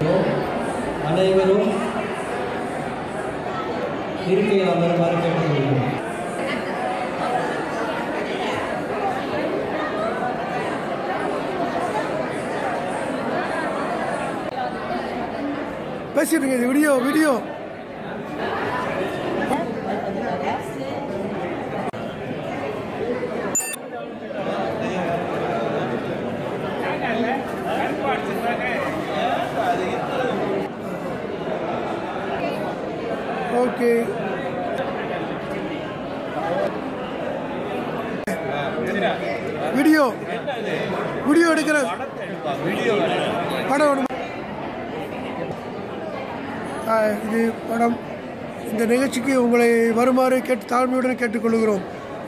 அனைவரும் இருக்கையில் அமருமாறு கேட்டுக்கொள்கிறோம் பேசிடுங்க இது video video okay video video எடுக்கிற படம் ஒன்று ஆ, இது படம் இந்த நிகழ்ச்சிக்கு உங்களை வருமாறு கேட்டு தாழ்மையுடன் கேட்டுக்கொள்கிறோம்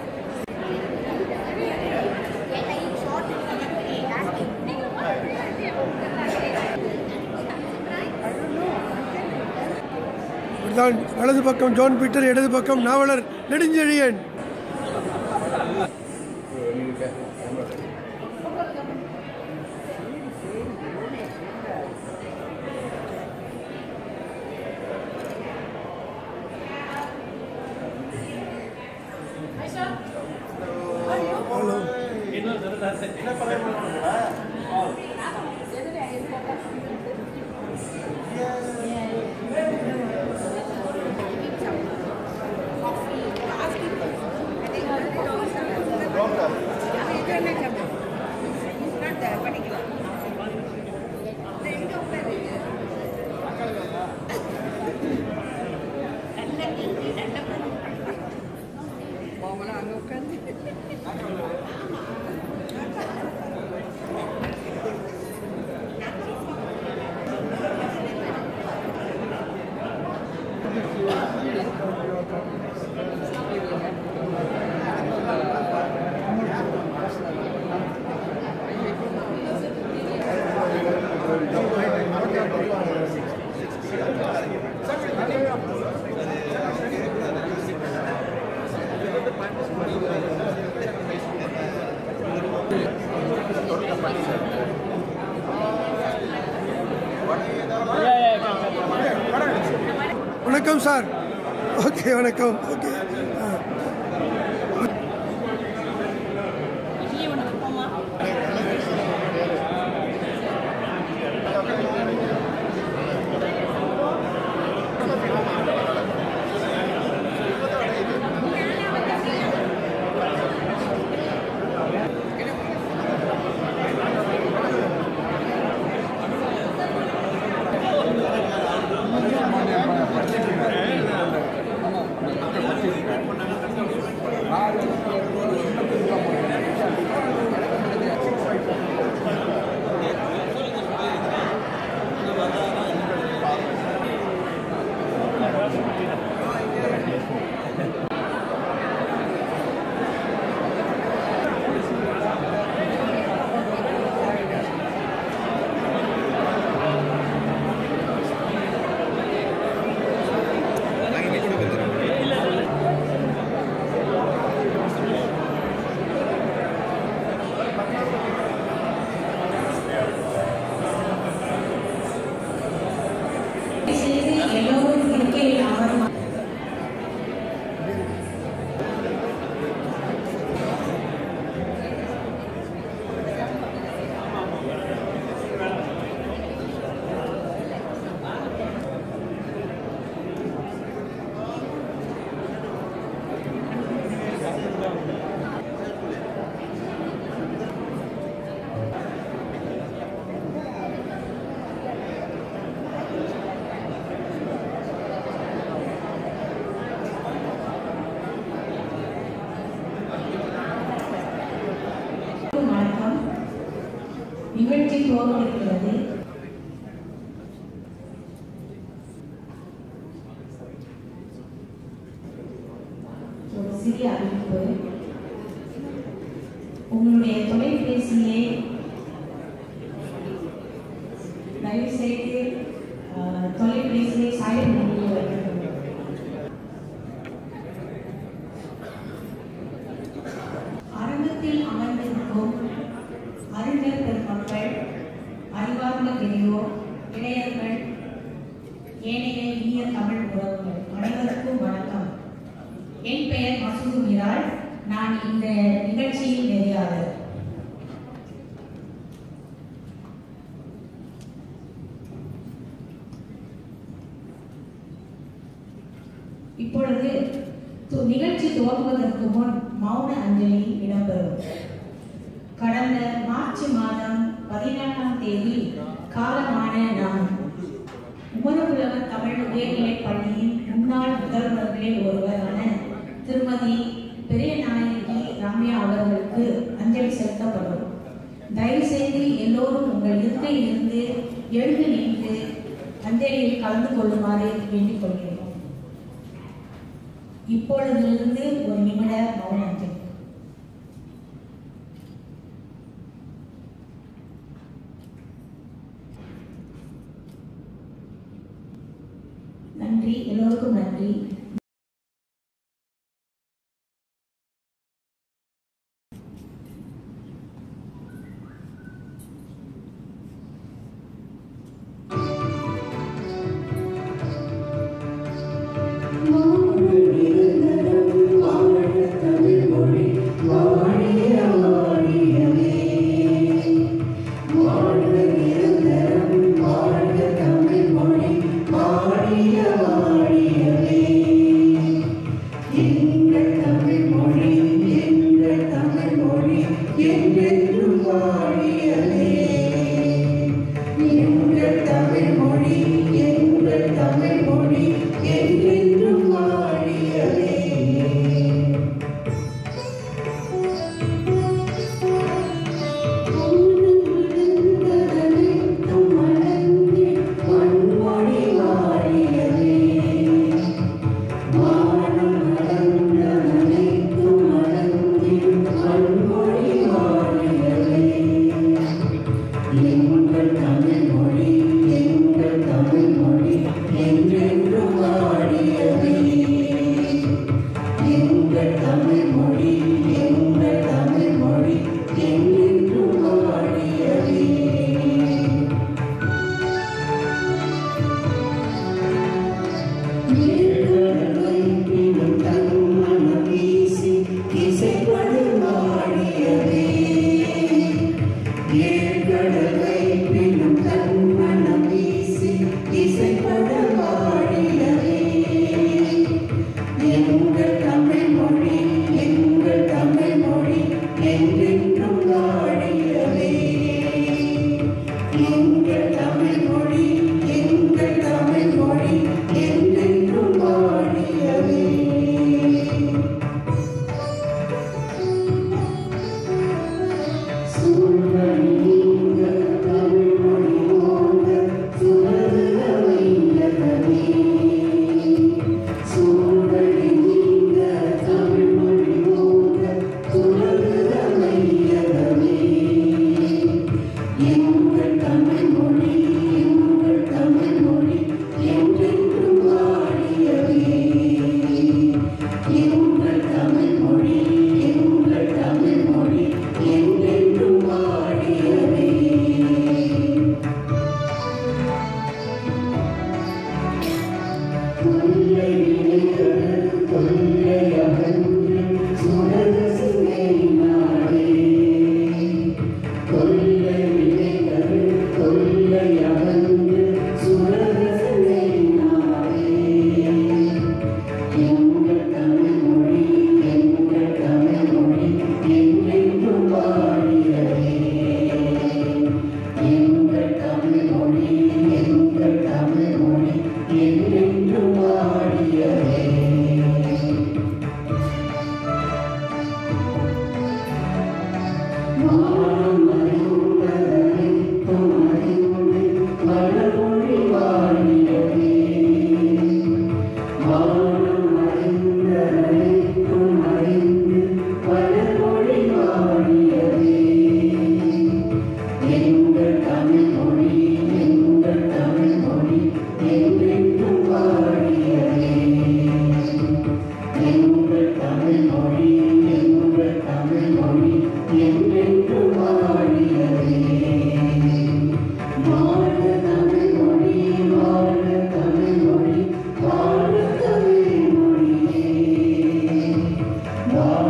இதுதான் வலது பக்கம் ஜான் பீட்டர் இடது பக்கம் நாவலர் நெடுஞ்செழியன் ஹலோ வணக்கம் சார் ஓகே வணக்கம் ஓகே ஆ. செய்து எல்லோரும் இருக்கையில் அமரும் வணக்கம் நிகழ்ச்சி துவங்கிருக்கிறது ஒரு சிறிய அறிவிப்பு உங்களுடைய தொலைபேசியை தயவு செய்து அஹ், தொலைபேசியை சாயம் பண்ணி வைக்க வேண்டும் அரங்கத்தில் அமர்ந்திருக்கும் அறிஞர் பெருமக்கள் அறிவார்ந்த பெரியோர் இளையர்கள் இப்பொழுது து- நிகழ்ச்சி துவங்குவதற்கு முன் மௌன அஞ்சலி இடம்பெறும் கடந்த மார்ச் மாதம் பதினேழாம் தேதி காலமான நான் உமரபுலவர் தமிழ் உயர்நிலைப் பள்ளியின் முன்னாள் முதல்வர்களில் ஒருவரான திருமதி பெரியநாயகி ராமியா அவர்களுக்கு அஞ்சலி செலுத்தப்படும் தயவு செய்து எல்லோரும் உங்கள் இருக்கையிலிருந்து எழுந்து நின்று அஞ்சலியில் கலந்து கொள்ளுமாறு வேண்டிக் கொள்கிறோம் இப்பொழுதிலிருந்து ஒரு நிமிட மௌன அஞ்சலி நன்றி எல்லோருக்கும் நன்றி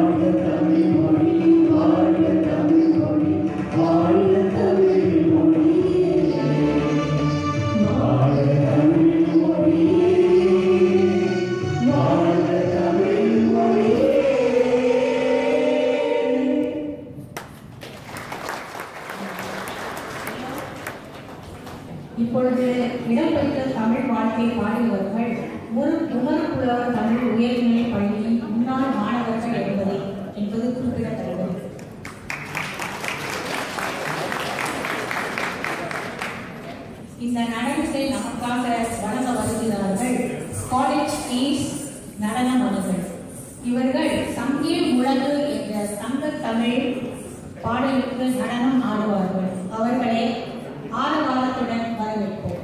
வாழ்க தமிழ் மொழி வாழ்க தமிழ் மொழி இப்பொழுது இடம்பெற்ற தமிழ் வாழ்க்கை பாடியவர்கள் ஒரு உணர்வுள்ளவர் தமிழ் உயர்நிலைப் பள்ளியின் முன்னாள் மாணவர்கள் என்பதை என்பது குறிப்பிடத்தக்கது இந்த நடனத்தை நமக்காக வழங்க வருகிறார்கள் காலேஜ் ஃபீஸ் நடன மணிகள் இவர்கள் சங்கீர் முழங்கு என்ற சங்க தமிழ் பாடலுக்கு நடனம் ஆடுவார்கள் அவர்களை ஆரவாரத்துடன் வரவேற்போம்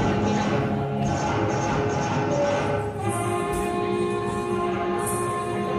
Thank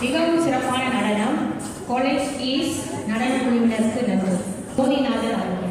மிகவும் சிறப்பான நடனம் காலேஜ் ஈஸ் நடன குழுவினருக்கு நன்றி கோதிநாதன் அவர்கள்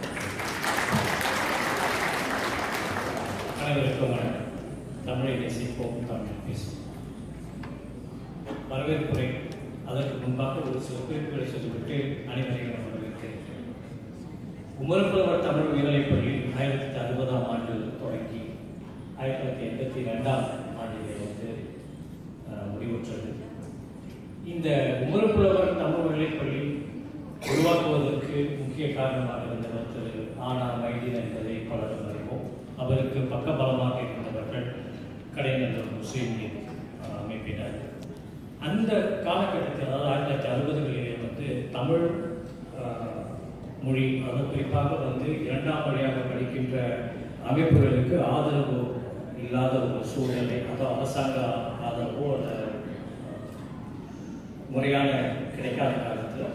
அனைவருக்கும் வணக்கம் தமிழை நேசிப்போம் தமிழ் பேசுவோம் வரவேற்புரை அதற்கு முன்பாக ஒரு சில குறிப்புகளை சொல்லிவிட்டு அனைவரையும் வரவேற்கிறேன் உமர்புலவர் தமிழ் உயர்நிலைப் பள்ளி ஆயிரத்தி அறுபதாம் ஆண்டு தொடங்கி ஆயிரத்தி தொள்ளாயிரத்தி எண்பத்தி ரெண்டாம் ஆண்டிலே வந்து அஹ், முடிவுற்றது இந்த உமர்புலவர் தமிழ் உயர்நிலைப் பள்ளி உருவாக்குவதற்கு முக்கிய காரணமாக இருந்தவர் திரு ஆனா மைதீன் என்பதை பலரும் அறிவோம் அவருக்கு பக்கபலமாக இருந்தவர்கள் கடைநல்லூர் முஸ்லீம் லீக் அஹ், அமைப்பினர் அந்த காலகட்டத்தில் அதாவது ஆயிரத்தி தொள்ளாயிரத்தி அறுபதுகளிலே வந்து தமிழ் அஹ், மொழி அது குறிப்பாக வந்து இரண்டாம் மொழியாக படிக்கின்ற அமைப்புகளுக்கு ஆதரவு இல்லாத ஒரு சூழ்நிலை அதோ அரசாங்க ஆதரவோ அந்த முறையான கிடைக்காத காலத்தில்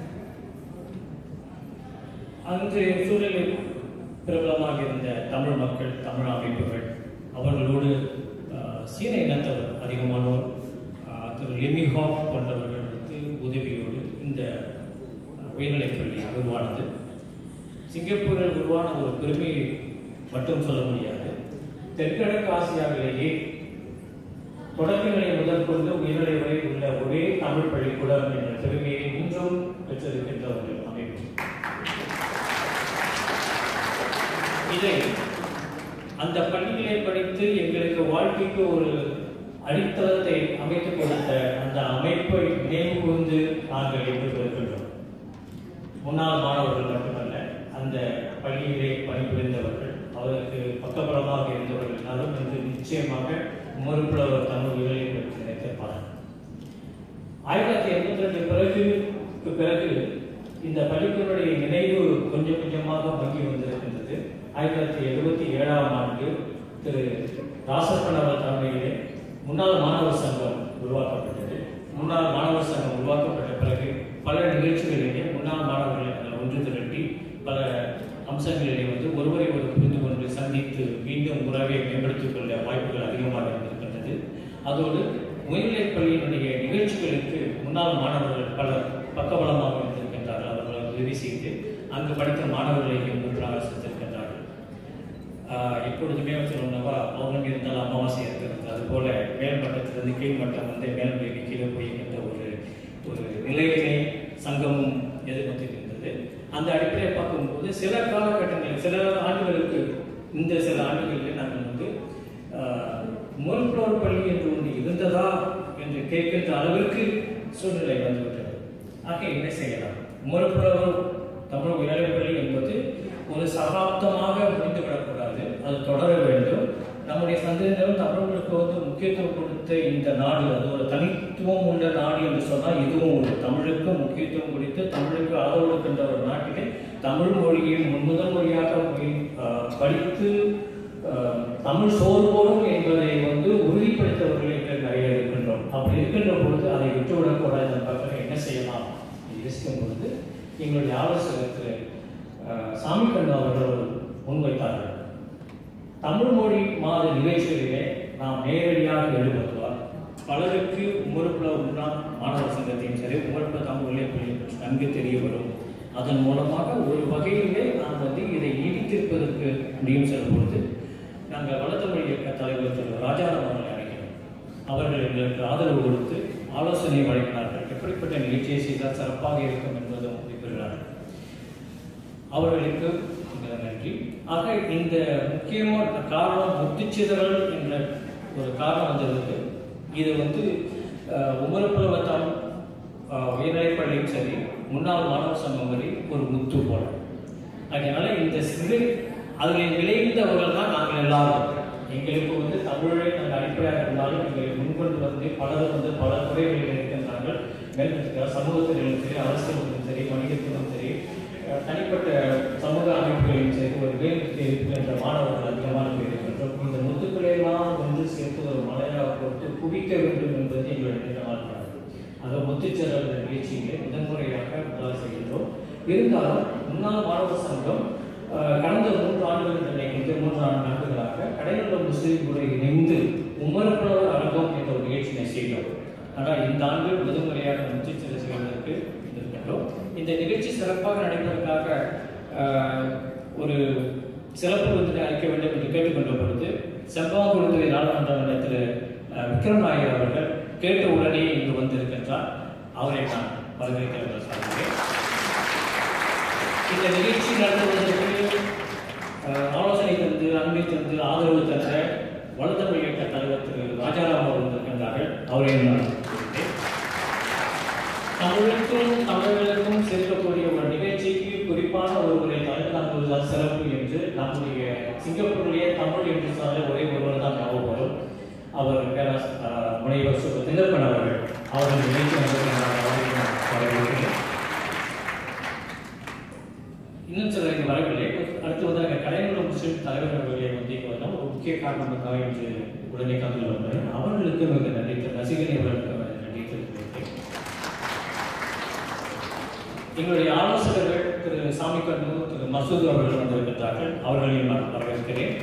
அன்றைய சூழலில் பிரபலமாக இருந்த தமிழ் மக்கள் தமிழ் அமைப்புகள் அவர்களோடு அஹ், சீன இனத்தவர் அதிகமானோர் அஹ், திரு லெமிஹாப் போன்றவர்களுக்கு உதவியோடு இந்த அஹ், உயர்நிலைப் பள்ளி உருவானது சிங்கப்பூரில் உருவான ஒரு பெருமையை மட்டும் சொல்ல முடியாது தென்கிழக்கு ஆசியாவிலேயே தொடக்கநிலை முதற்கொண்டு உயர்நிலை வரை உள்ள ஒரே தமிழ் பள்ளிக்கூடம் என்ற பெருமையை இன்றும் பெற்றிருக்கின்ற ஒரு அமைப்பு இதை அந்த பள்ளிகளை படித்து எங்களுக்கு வாழ்க்கைக்கு ஒரு அடித்தளத்தை அமைத்துக் கொடுத்த அந்த அமைப்பை நினைவு கூர்ந்து நாங்கள் இன்று இருக்கின்றோம் முன்னாள் மாணவர்கள் மட்டுமல்ல அந்த பள்ளியிலே பணிபுரிந்தவர்கள் அவருக்கு பக்கபலமாக இருந்தவர்கள் எல்லாரும் இன்று நிச்சயமாக மறுப்புலவர் தமிழ் உயர்நிலை நினைத்திருப்பார்கள் ஆயிரத்தி தொள்ளாயிரத்தி எண்பத்தி ரெண்டு பிறகு பிறகு இந்த பள்ளிக்கூடனுடைய நினைவு கொஞ்சம் கொஞ்சமாக மங்கி வந்திருக்கின்றது ஆயிரத்தி தொள்ளாயிரத்தி எழுபத்தி ஏழாம் ஆண்டு திரு ராசப்பன் அவர் தலைமையிலே முன்னாள் மாணவர் சங்கம் உருவாக்கப்பட்டது முன்னாள் மாணவர் சங்கம் உருவாக்கப்பட்ட பிறகு பல நிகழ்ச்சிகளிலே முன்னாள் மாணவர்களை நாங்கள் ஒன்று திரட்டி பல அம்சங்களிலே வந்து ஒருவரை ஒரு புரிந்து கொண்டு சந்தித்து மீண்டும் உறவை மேம்படுத்திக் கொள்ள வாய்ப்புகள் அதிகமாக இருந்திருக்கின்றது அதோடு உயர்நிலைப் பள்ளியினுடைய நிகழ்ச்சிகளுக்கு முன்னாள் மாணவர்கள் பலர் பக்கபலமாக இருந்திருக்கின்றார்கள் அவர்கள் உதவி செய்து அங்கு படித்த மாணவர்களையும் ஒன்றாக சேர்த்திருக்கின்றார்கள் ஆஹ் எப்பொழுதுமே சொல்லணும்னாவா பௌர்ணமி இருந்தால் அமாவாசை இருக்கிறது அதுபோல மேல் மட்டத்திலிருந்து கீழ் மட்டம் வந்து மேல் மேலே கீழே போய்கின்ற ஒரு ஒரு நிலையினை சங்கமும் எதிர்நோக்கியிருந்தது அந்த அடிப்படையை பார்க்கும்போது சில காலகட்டங்களில் சில ஆண்டுகளுக்கு இந்த சில ஆண்டுகளில் நாங்கள் வந்து முன்புலோர் பள்ளி என்று ஒன்று இருந்ததா என்று கேட்கின்ற அளவிற்கு சூழ்நிலை வந்துவிட்டது ஆக என்ன செய்யலாம் முன்புலவர் தமிழ் உயர்நிலைப் பள்ளி என்பது ஒரு சகாப்தமாக முடிந்துவிடக்கூடாது அது தொடர வேண்டும் நம்முடைய சந்ததியினரும் தமிழர்களுக்கு வந்து முக்கியத்துவம் கொடுத்த இந்த நாடு அது ஒரு தனித்துவம் உள்ள நாடு என்று சொன்னால் இதுவும் ஒரு தமிழுக்கு முக்கியத்துவம் கொடுத்து தமிழுக்கு ஆதரவு கொடுக்கின்ற ஒரு நாட்டிலே தமிழ் மொழியை முன்முதல் மொழியாக மொழி- ஆஹ் படித்து ஆஹ் தமிழ் சோறு போடும் என்பதை வந்து உறுதிப்படுத்தவர்கள் எங்கள் நிறைய இருக்கின்றோம் அப்படி இருக்கின்ற பொழுது அதை விட்டுவிடக்கூடாது என்பதற்காக என்ன செய்யலாம் என்று யோசிக்கும் பொழுது எங்களுடைய ஆலோசகத்தில் சாமி கண்ணு அவர்கள் முன்வைத்தார்கள் தமிழ் மொழி மாத நிகழ்ச்சிகளிலே நாம் நேரடியாக எழுதுவதால் பலருக்கு உமர்ப்புல உண்டான் மாணவர் சங்கத்தையும் சரி உமர்ப்புல தமிழ் உழைப்பையும் நன்கு தெரிய வரும் அதன் மூலமாக ஒரு வகையிலே நாம் வந்து இதை நீடித்திருப்பதற்கு முடியும் செல்லும் பொழுது நாங்கள் வளர்த்தமிழ் இயக்க தலைவர் திரு ராஜாராம் அவர்களை அழைக்கிறோம் அவர்கள் எங்களுக்கு ஆதரவு கொடுத்து ஆலோசனை வழங்கினார்கள் எப்படிப்பட்ட நிகழ்ச்சியை செய்தால் சிறப்பாக இருக்கும் என்பதும் குறிப்பிடுகிறார்கள் அவர்களுக்கு மிக நன்றி ஆக இந்த முக்கியமான காரணம் முத்துச்சிதறல் என்ற ஒரு காரணம் வந்ததுக்கு இது வந்து அஹ், உமரப்புலவத்தால் உயர்நிலைப் பள்ளியும் சரி முன்னாள் மாணவர் சங்கம் வரை ஒரு முத்து போல அதனால இந்த சிறு அதில் விளைந்தவர்கள் தான் நாங்கள் எல்லாரும் எங்களுக்கு வந்து தமிழை நாங்கள் அடிப்படையாக இருந்தாலும் எங்களை முன்கொண்டு வந்து பலர் வந்து பல துறைகளில் இருக்கின்றார்கள் மேல் சமூகத்திலும் சரி அரசியலிலும் சரி வணிகத்திலும் சரி அஹ், தனிப்பட்ட சமூக அமைப்புகளிலும் சரி ஒரு வேலைக்கு இருக்கின்ற மாணவர்கள் அதிகமான பேர் இருக்கின்றோம் இந்த முத்துக்களையெல்லாம் வந்து சேர்த்து ஒரு மலையாக கொடுத்து குவிக்க வேண்டும் என்பது எங்களுடைய நிலைப்பாடு ஆக முத்துச்செரல் நிகழ்ச்சியிலே முதன்முறையாக முதல் செய்கின்றோம் இருந்தாலும் முன்னாள் மாணவர் சங்கம் அஹ், கடந்த மூன்று ஆண்டுகள் நினைக்கின்ற மூன்று நான்கு ஆண்டுகளாக கடைநல்லூர் முஸ்லீம் கூட இணைந்து உமரப்புலவர் அரங்கம் என்ற ஒரு நிகழ்ச்சியை செய்தோம் ஆனால் இந்த ஆண்டு முதல் முறையாக முத்துச்சிலை செய்வதற்கு இருக்கின்றோம் இந்த நிகழ்ச்சி சிறப்பாக நடைபெறுவதற்காக ஆஹ், ஒரு சிறப்பு விருந்தினை அளிக்க வேண்டும் என்று கேட்டுக்கொண்ட பொழுது செம்பாங்குளத்துறை நாடாளுமன்ற மன்றத்தில் ஆஹ், விக்ரம் நாயர் அவர்கள் கேட்ட உடனே இங்கு வந்திருக்கின்றார் அவரை நான் வரவேற்கிறேன் சார் இந்த நிகழ்ச்சி நடத்துவதற்கு அஹ், ஆலோசனை தந்து அன்பை தந்து ஆதரவு தந்த வலுத்தமிழ் இயக்க தலைவர் திரு ராஜாராம் அவர்கள் இருக்கின்றார்கள் அவரையும் நான் வரவேற்கிறேன். தமிழுக்கும் தமிழர்களுக்கும் சேர்க்கக்கூடிய ஒரு நிகழ்ச்சிக்கு குறிப்பான ஒருவரை தலைமைதாங்குவதுதான் சிறப்பு என்று நம்முடைய சிங்கப்பூரிலேயே தமிழ் என்று சொன்னாலே ஒரே ஒருவர் தான் ஞாபகம் வரும் அவர் பேராஸ் அஹ், முனைவர் சு திலப்பன் அவர்கள் அவர்கள் நிகழ்ச்சி வந்திருக்கிறார் அவரை நான் வரவேற்கிறேன் இன்னும் சிலர் இங்கே வரவில்லை அடுத்ததாக கலைஞர் முஸ்லிம் தலைவர் அவர்களை வந்து இங்கே வந்தால் ஒரு முக்கிய காரணத்துக்காக இன்று உடனே கலந்து வந்தார் அவர்களுக்கு மிக நன்றி திரு ரசிகனை அவர்களுக்கு மிக நன்றி தெரிவிக்கிறேன் எங்களுடைய ஆலோசகர்கள் திரு சாமி கண்ணு திரு மசூத் அவர்கள் வந்திருக்கின்றார்கள் அவர்களையும் நான் வரவேற்கிறேன்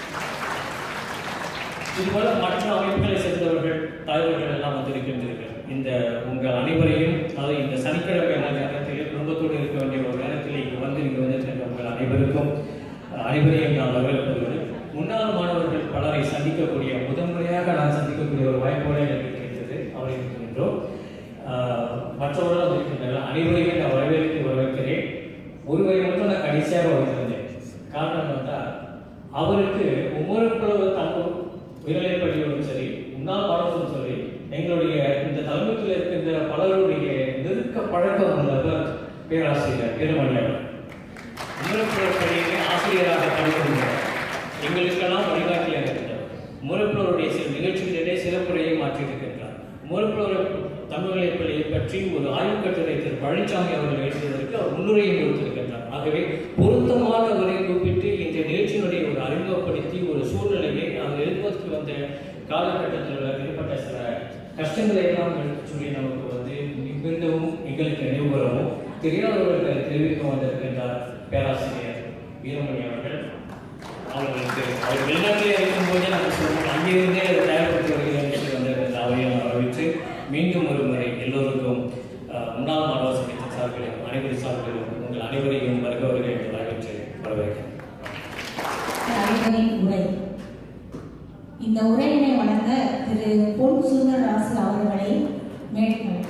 இதுபோல மற்ற அமைப்புகளை சேர்ந்தவர்கள் தலைவர்கள் எல்லாம் வந்திருக்கின்றீர்கள் இந்த உங்கள் அனைவரையும் அதாவது இந்த சனிக்கிழமை நேரத்தில் குடும்பத்தோடு இருக்க வேண்டிய ஒரு நேரத்தில் இங்கு வந்து இங்கு வந்திருக்கின்ற உங்கள் அனைவருக்கும் அஹ், அனைவரையும் நான் வரவேற்பது முன்னாள் மாணவர்கள் பலரை சந்திக்கக்கூடிய முதன்முறையாக நான் சந்திக்கக்கூடிய ஒரு வாய்ப்போடு எனக்கு கிடைத்தது அவரை இருக்கின்றோம் ஆஹ், மற்றவர்கள் வந்திருக்கின்றனர் அனைவரையும் நான் வரவேற்று வரவேற்கிறேன் ஒருவரை மட்டும் நான் கடைசியாக வைத்திருந்தேன் காரணம் வந்தால் அவருக்கு ஒவ்வொரு புலவர் தமிழ் உயர்நிலைப்பள்ளியோடும் சரி முன்னாள் பாடத்தும் சரி எங்களுடைய இந்த தலைமையில் இருக்கின்ற பலருடைய நெருக்க பழக்கம் உள்ளவர் பேராசிரியர் வீரமணி அவர் முறைப்புலர் பள்ளியிலே ஆசிரியராக பணிபுரிந்தார் எங்களுக்கெல்லாம் வழிகாட்டியாக இருந்தார் முறைப்புலருடைய சில நிகழ்ச்சிகளிலே சிறப்புரையை மாற்றியிருக்கின்றார் முறைப்புலர் தமிழ் பள்ளியை பற்றி ஒரு ஆய்வுக் கட்டுரை திரு பழனிசாமி அவர்கள் எழுதியதற்கு அவர் முன்னுரையும் கொடுத்திருக்கின்றார் ஆகவே பொருத்தமானவரை கூப்பிட்டு இந்த நிகழ்ச்சியினுடைய ஒரு அறிமுகப்படுத்தி ஒரு சூழ்நிலையை அவர் எழுதுவதற்கு வந்த காலகட்டத்தில் ஏற்பட்ட சில கஷ்டங்களை எல்லாம் எடுத்து சொல்லி நமக்கு வந்து மிகுந்தவும் எங்களுக்கு நினைவுகிறவும் தெரியாதவர்களுக்கு அதை தெரிவிக்க வந்திருக்கின்றார் பேராசிரியர் வீரமணி அவர்கள் அவர்களுக்கு அவர் வெளிநாட்டிலே இருக்கும்போது நம்ம சொல்லுவோம் அங்கிருந்தே அதை தயார்படுத்தி வருகிறேன் என்று வந்திருக்கின்ற அவரையும் வரவேற்று மீண்டும் ஒரு முறை எல்லோருக்கும் அஹ், முன்னாள் மாணவர் சங்கத்தின் சார்பிலும் அனைவரின் சார்பிலும் உங்கள் அனைவரையும் வருக வருக என்று வரவேற்று வரவேற்கிறேன் தலைவரின் உரை இந்த உரையினை வழங்க திரு பொன் சுந்தரராசு அவர்களை மேற்கொள்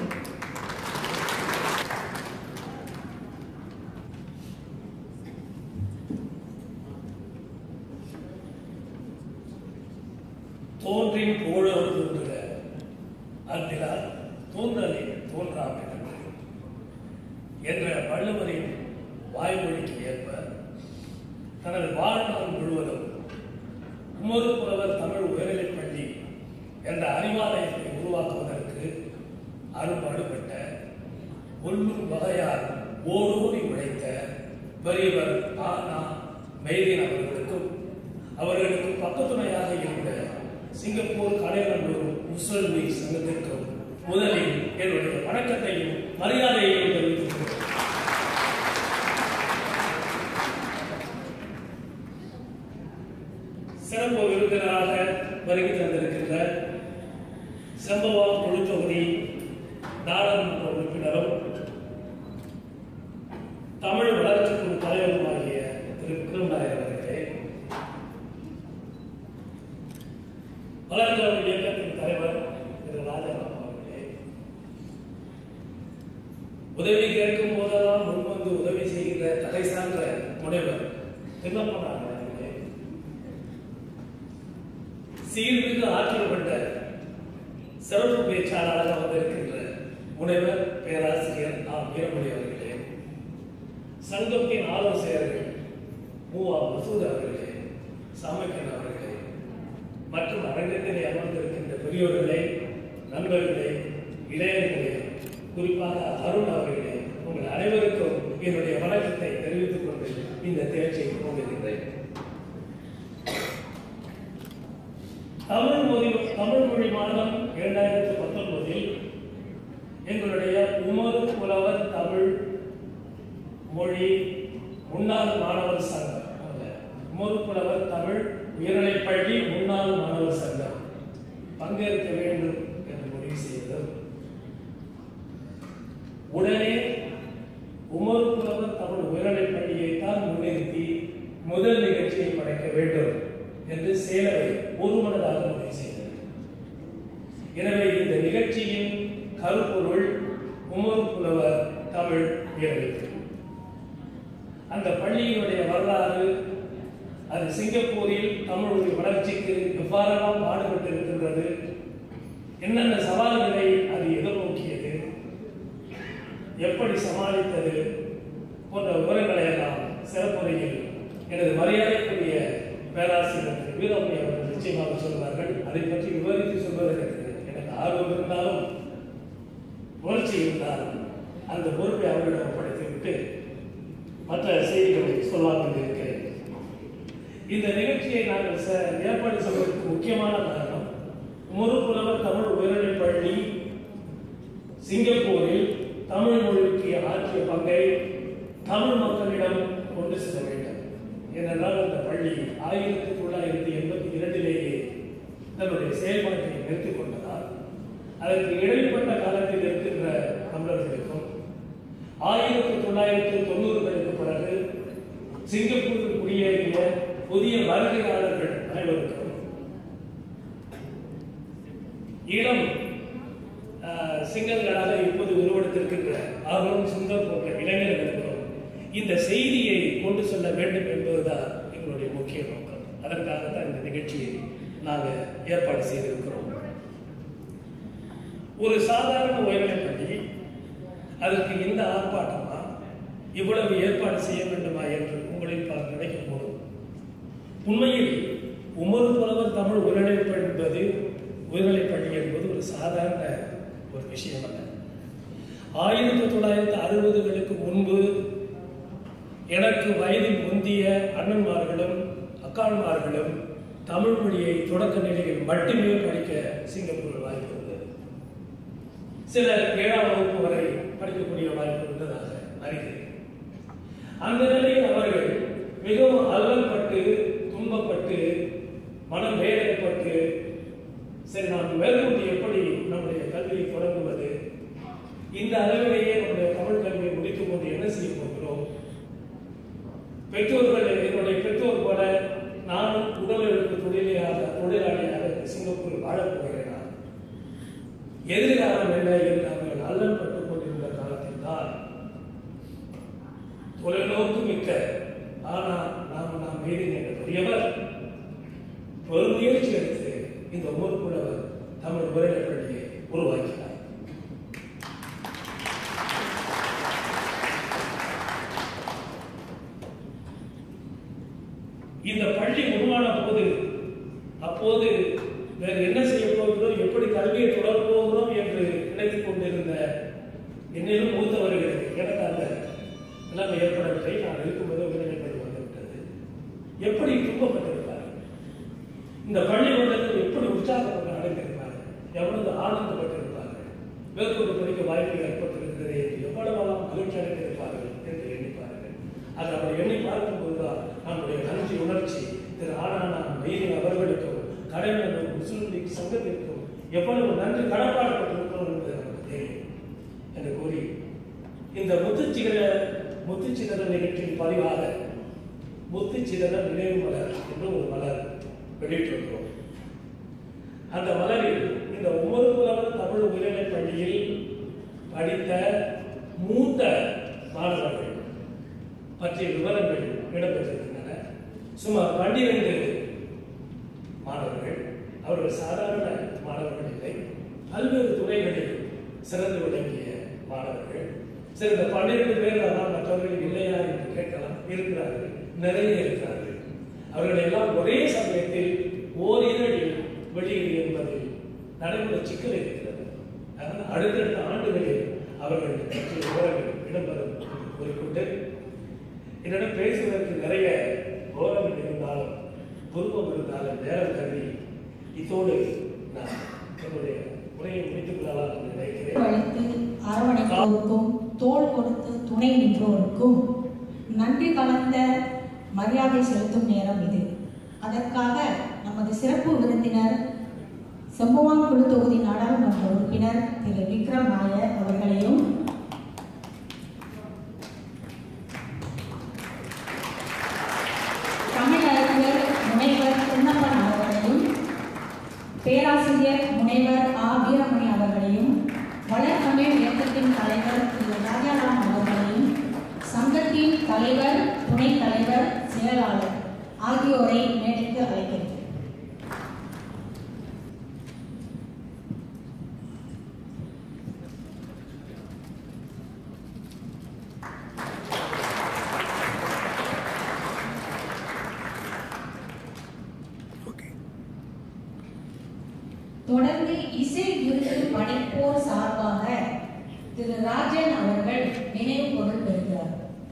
தோன்றின் புகழோடுகிற அன்பிலால் தோன்றலை தோன்றாமல் என்ற வள்ளுவரின் வாய்மொழிக்கு ஏற்ப தனது வாழ்நாள் முழுவதும் உமது புலவர் தமிழ் உயர்நிலைப் பள்ளி என்ற அறிவாலயத்தை உருவாக்குவதற்கு அரும்பாடுபட்ட உள்ளும் வகையால் ஓடோடி உழைத்த பெரியவர் ஆனா மெய்தீன் அவர்களுக்கும் அவர்களுக்கு பக்கத்துணையாக இருந்த சிங்கப்பூர் கலைநல்லூர் முஸ்லிம் லீக் சங்கத்திற்கும் முதலில் என்னுடைய வணக்கத்தையும் மரியாதையையும் தெரிவித்துக் சிறப்பு விருந்தினராக வருகை தந்திருக்கின்ற செம்பவம் தொகுதி நாடாளுமன்ற உறுப்பினரும் தமிழ் வளர்ச்சிக் குழு தலைவருமாகிய திரு விக்ரம் நாயர் அவர்களே வளர்ந்தவர் இயக்கத்தின் தலைவர் திரு ராஜாராம் அவர்களே உதவி கேட்கும் போதெல்லாம் முன்வந்து உதவி செய்கின்ற தலை சார்ந்த முனைவர் திம்மப்பனார் அவர்களே சீர்மிகு ஆற்றல் கொண்ட சிறப்பு பேச்சாளராக வந்திருக்கின்ற முனைவர் பேராசிரியர் ஆ வீரமணி அவர்களே சங்கத்தின் ஆலோசகர்கள் மூவா மசூத் அவர்களே சாமக்கன் அவர்களே மற்றும் அரங்கத்திலே அமர்ந்திருக்கின்ற பெரியோர்களே நண்பர்களே இளைஞர்களே குறிப்பாக அருண் அவர்களே உங்கள் அனைவருக்கும் என்னுடைய வணக்கத்தை தெரிவித்துக் கொண்டு இந்த தேர்ச்சியை கொண்டிருக்கிறேன் தமிழ் மொழி தமிழ் மொழி மாதம் இரண்டாயிரத்தி பத்தொன்பதில் எங்களுடைய உமரு புலவர் தமிழ் மொழி முன்னாள் மாணவர் சங்கம் அல்ல, உமரு புலவர் தமிழ் உயர்நிலைப் பள்ளி முன்னாள் மாணவர் சங்கம் பங்கேற்க வேண்டும் என்று முடிவு செய்தது உடனே உமர் புலவர் தமிழ் உயர்நிலைப் பள்ளியை தான் முன்னிறுத்தி முதல் நிகழ்ச்சியை படைக்க வேண்டும் என்று சேலவை ஒருமனதாக முடிவு செய்தது எனவே இந்த நிகழ்ச்சியின் கருப்பொருள் உமர் புலவர் தமிழ் உயர்நிலைப் பள்ளி அந்த பள்ளியினுடைய வரலாறு அது சிங்கப்பூரில் தமிழுடைய வளர்ச்சிக்கு எவ்வாறெல்லாம் பாடுபட்டிருக்கின்றது என்னென்ன சவால்களை அது எதிர்நோக்கியது எப்படி சமாளித்தது போன்ற விவரங்களை எல்லாம் சிறப்புரையில் எனது மரியாதைக்குரிய பேராசிரியர் திரு வீரமணி அவர்கள் நிச்சயமாக சொல்வார்கள் அதை பற்றி விவரித்து சொல்வதற்கு எனக்கு ஆர்வம் இருந்தாலும் உணர்ச்சி இருந்தாலும் அந்த பொறுப்பை அவர்களிடம் ஒப்படைத்துவிட்டு மற்ற செய்திகளை சொல்லாமல் இருக்கிறேன் இந்த நிகழ்ச்சியை நாங்கள் ச- ஏற்பாடு செய்வதற்கு முக்கியமான காரணம் முருப்புலவர் தமிழ் உயர்நிலைப் பள்ளி சிங்கப்பூரில் தமிழ் மொழிக்கு ஆற்றிய பங்கை தமிழ் மக்களிடம் கொண்டு செல்ல வேண்டும் ஏனென்றால் அந்த பள்ளி ஆயிரத்தி தொள்ளாயிரத்தி எண்பத்தி இரண்டிலேயே தன்னுடைய செயல்பாட்டை நிறுத்திக் கொண்டதால் அதற்கு இடைப்பட்ட காலத்தில் இருக்கின்ற தமிழர்களுக்கும் ஆயிரத்தி தொள்ளாயிரத்தி தொண்ணூறுகளுக்கு பிறகு சிங்கப்பூரில் குடியேறிய புதிய வருகையாளர்கள் அனைவருக்கும் இளம் ஆஹ், சிங்கங்களாக இப்போது உருவெடுத்திருக்கின்ற ஆர்வம் சுந்தர் போன்ற இளைஞர்களுக்கும் இந்த செய்தியை கொண்டு செல்ல வேண்டும் என்பதுதான் எங்களுடைய முக்கிய நோக்கம் அதற்காக தான் இந்த நிகழ்ச்சியை நாங்கள் ஏற்பாடு செய்திருக்கிறோம் ஒரு சாதாரண உயர்நிலைப் பள்ளி அதற்கு இந்த ஆர்ப்பாட்டமா இவ்வளவு ஏற்பாடு செய்ய வேண்டுமா என்று உங்களில் பலர் நினைக்கும் போது உண்மையில் உமர் புலவர் தமிழ் உயர்நிலைப் பள்ளி என்பது உயர்நிலைப் பள்ளி என்பது ஒரு சாதாரண ஒரு விஷயம் அல்ல ஆயிரத்தி தொள்ளாயிரத்தி அறுபதுகளுக்கு முன்பு எனக்கு வயதில் முந்திய அண்ணன்மார்களும் அக்காள்மார்களும் தமிழ் மொழியை தொடக்க நிலையில் மட்டுமே படிக்க சிங்கப்பூரில் வாய்ப்பு இருந்தது சிலர் ஏழாம் வகுப்பு வரை படிக்கக்கூடிய வாய்ப்பு இருந்ததாக அறிகிறேன் அந்த நிலையில் அவர்கள் மிகவும் அல்லல்பட்டு துன்பப்பட்டு மனம் வேதனைப்பட்டு சரி நாம் மேற்கொண்டு எப்படி நம்முடைய கல்வியை தொடங்குவது இந்த அளவிலேயே நம்முடைய தமிழ் கல்வியை முடித்துக் கொண்டு என்ன செய்ய போகிறோம் பெற்றோர்கள் என்னுடைய பெற்றோர் போல நானும் உடல் எழுப்பு தொழிலாக தொழிலாளியாக சிங்கப்பூரில் வாழப் போகிறேனா எதிர்காலம் என்ன என்று அவர்கள் அல்லல் பட்டுக் கொண்டிருந்த காலத்தில் தான் தொலைநோக்கு மிக்க ஆனால் நாம் நாம் மீது என்ற பெரியவர் ஒரு முயற்சி எடுத்து இந்த ஊர்ப்புலவர் தமிழ் உரையில பள்ளியை உருவாக்கினார் இந்த பள்ளி உருவான போது அப்போது வேறு என்ன செய்ய போகிறோம் எப்படி கல்வியை தொடர போகிறோம் என்று நினைத்துக் கொண்டிருந்த என்னிலும் மூத்தவர்களுக்கு எனக்கு அந்த நிலைமை ஏற்படவில்லை நான் இருக்கும்போது உயர்நிலைப்பள்ளி வந்துவிட்டது எப்படி துன்பப்பட்டிருப்பார்கள் இந்த பள்ளி வந்தது எப்படி உற்சாகப்பட்டு அடைந்திருப்பார்கள் எவ்வளவு ஆனந்தப்பட்டிருப்பார்கள் மேற்கொண்டு படிக்க வாய்ப்பு ஏற்பட்டிருக்கிறது என்று எவ்வளவெல்லாம் மகிழ்ச்சி அடைந்திருப்பார்கள் என்று எண்ணிப்பார்கள் அது அவர் எண்ணி பார்க்கும்போதுதான் நம்முடைய நன்றி உணர்ச்சி திரு ஆனானா மெய்தி அவர்களுக்கும் கடமைக்கும் முஸ்லிம் லீக் சங்கத்திற்கும் எவ்வளவு நன்றி கடப்பாடப்பட்டிருக்கிறோம் என்பது நமக்கு தெரியும் என்று கூறி இந்த முத்துச்சிகர முத்துச்சிதற நிகழ்ச்சியின் பதிவாக முத்துச்சிதற நினைவு மலர் என்று ஒரு மலர் வெளியிட்டிருக்கிறோம் அந்த மலரில் இந்த உமர் புலவர் தமிழ் உயர்நிலைப் பள்ளியில் படித்த மூத்த மாணவர்கள் பற்றிய விவரங்கள் இடம்பெற்றிருக்கின்றன சுமார் பன்னிரண்டு மாணவர்கள் அவர்கள் சாதாரண மாணவர்கள் இல்லை பல்வேறு துறைகளில் சிறந்து விளங்கிய மாணவர்கள் சரி இந்த பன்னிரண்டு பேர் ஆனால் மற்றவர்கள் இல்லையா என்று கேட்கலாம் இருக்கிறார்கள் நிறைய இருக்கிறார்கள் அவர்கள் எல்லாம் ஒரே சமயத்தில் ஓரிதழில் வெளியீடு என்பதில் நடைமுறை சிக்கல் இருக்கிறது அதனால் அடுத்தடுத்த ஆண்டுகளில் அவர்கள் பற்றிய விவரங்கள் இடம்பெறும் என்று கூறிக்கொண்டு என்னிடம் பேசுவதற்கு நிறைய கோரங்கள் இருந்தாலும் குருவம் இருந்தாலும் நேரம் கருதி இத்தோடு நான் என்னுடைய உரையை முடித்துக் கொள்ளலாம் என்று நினைக்கிறேன் அழைத்து அரவணைப்போருக்கும் தோள் கொடுத்து துணை நின்றோருக்கும் நன்றி கலந்த மரியாதை செலுத்தும் நேரம் இது அதற்காக நமது சிறப்பு விருந்தினர் செம்புவான் குழு தொகுதி நாடாளுமன்ற உறுப்பினர் திரு விக்ரம் நாயர் அவர்களையும் பேராசிரியர் முனைவர் ஆ வீரமணி அவர்களையும் வளர்தமிழ் இயக்கத்தின் தலைவர் திரு ராஜாராம் அவர்களையும் சங்கத்தின் தலைவர் துணைத் தலைவர் செயலாளர் ஆகியோரை மேடைக்கு அழைக்கிறேன் ஓகே தொடர்ந்து இசை விருது படைப்போர் சார்பாக திரு ராஜன் அவர்கள் நினைவு பொருள் பெறுகிறார்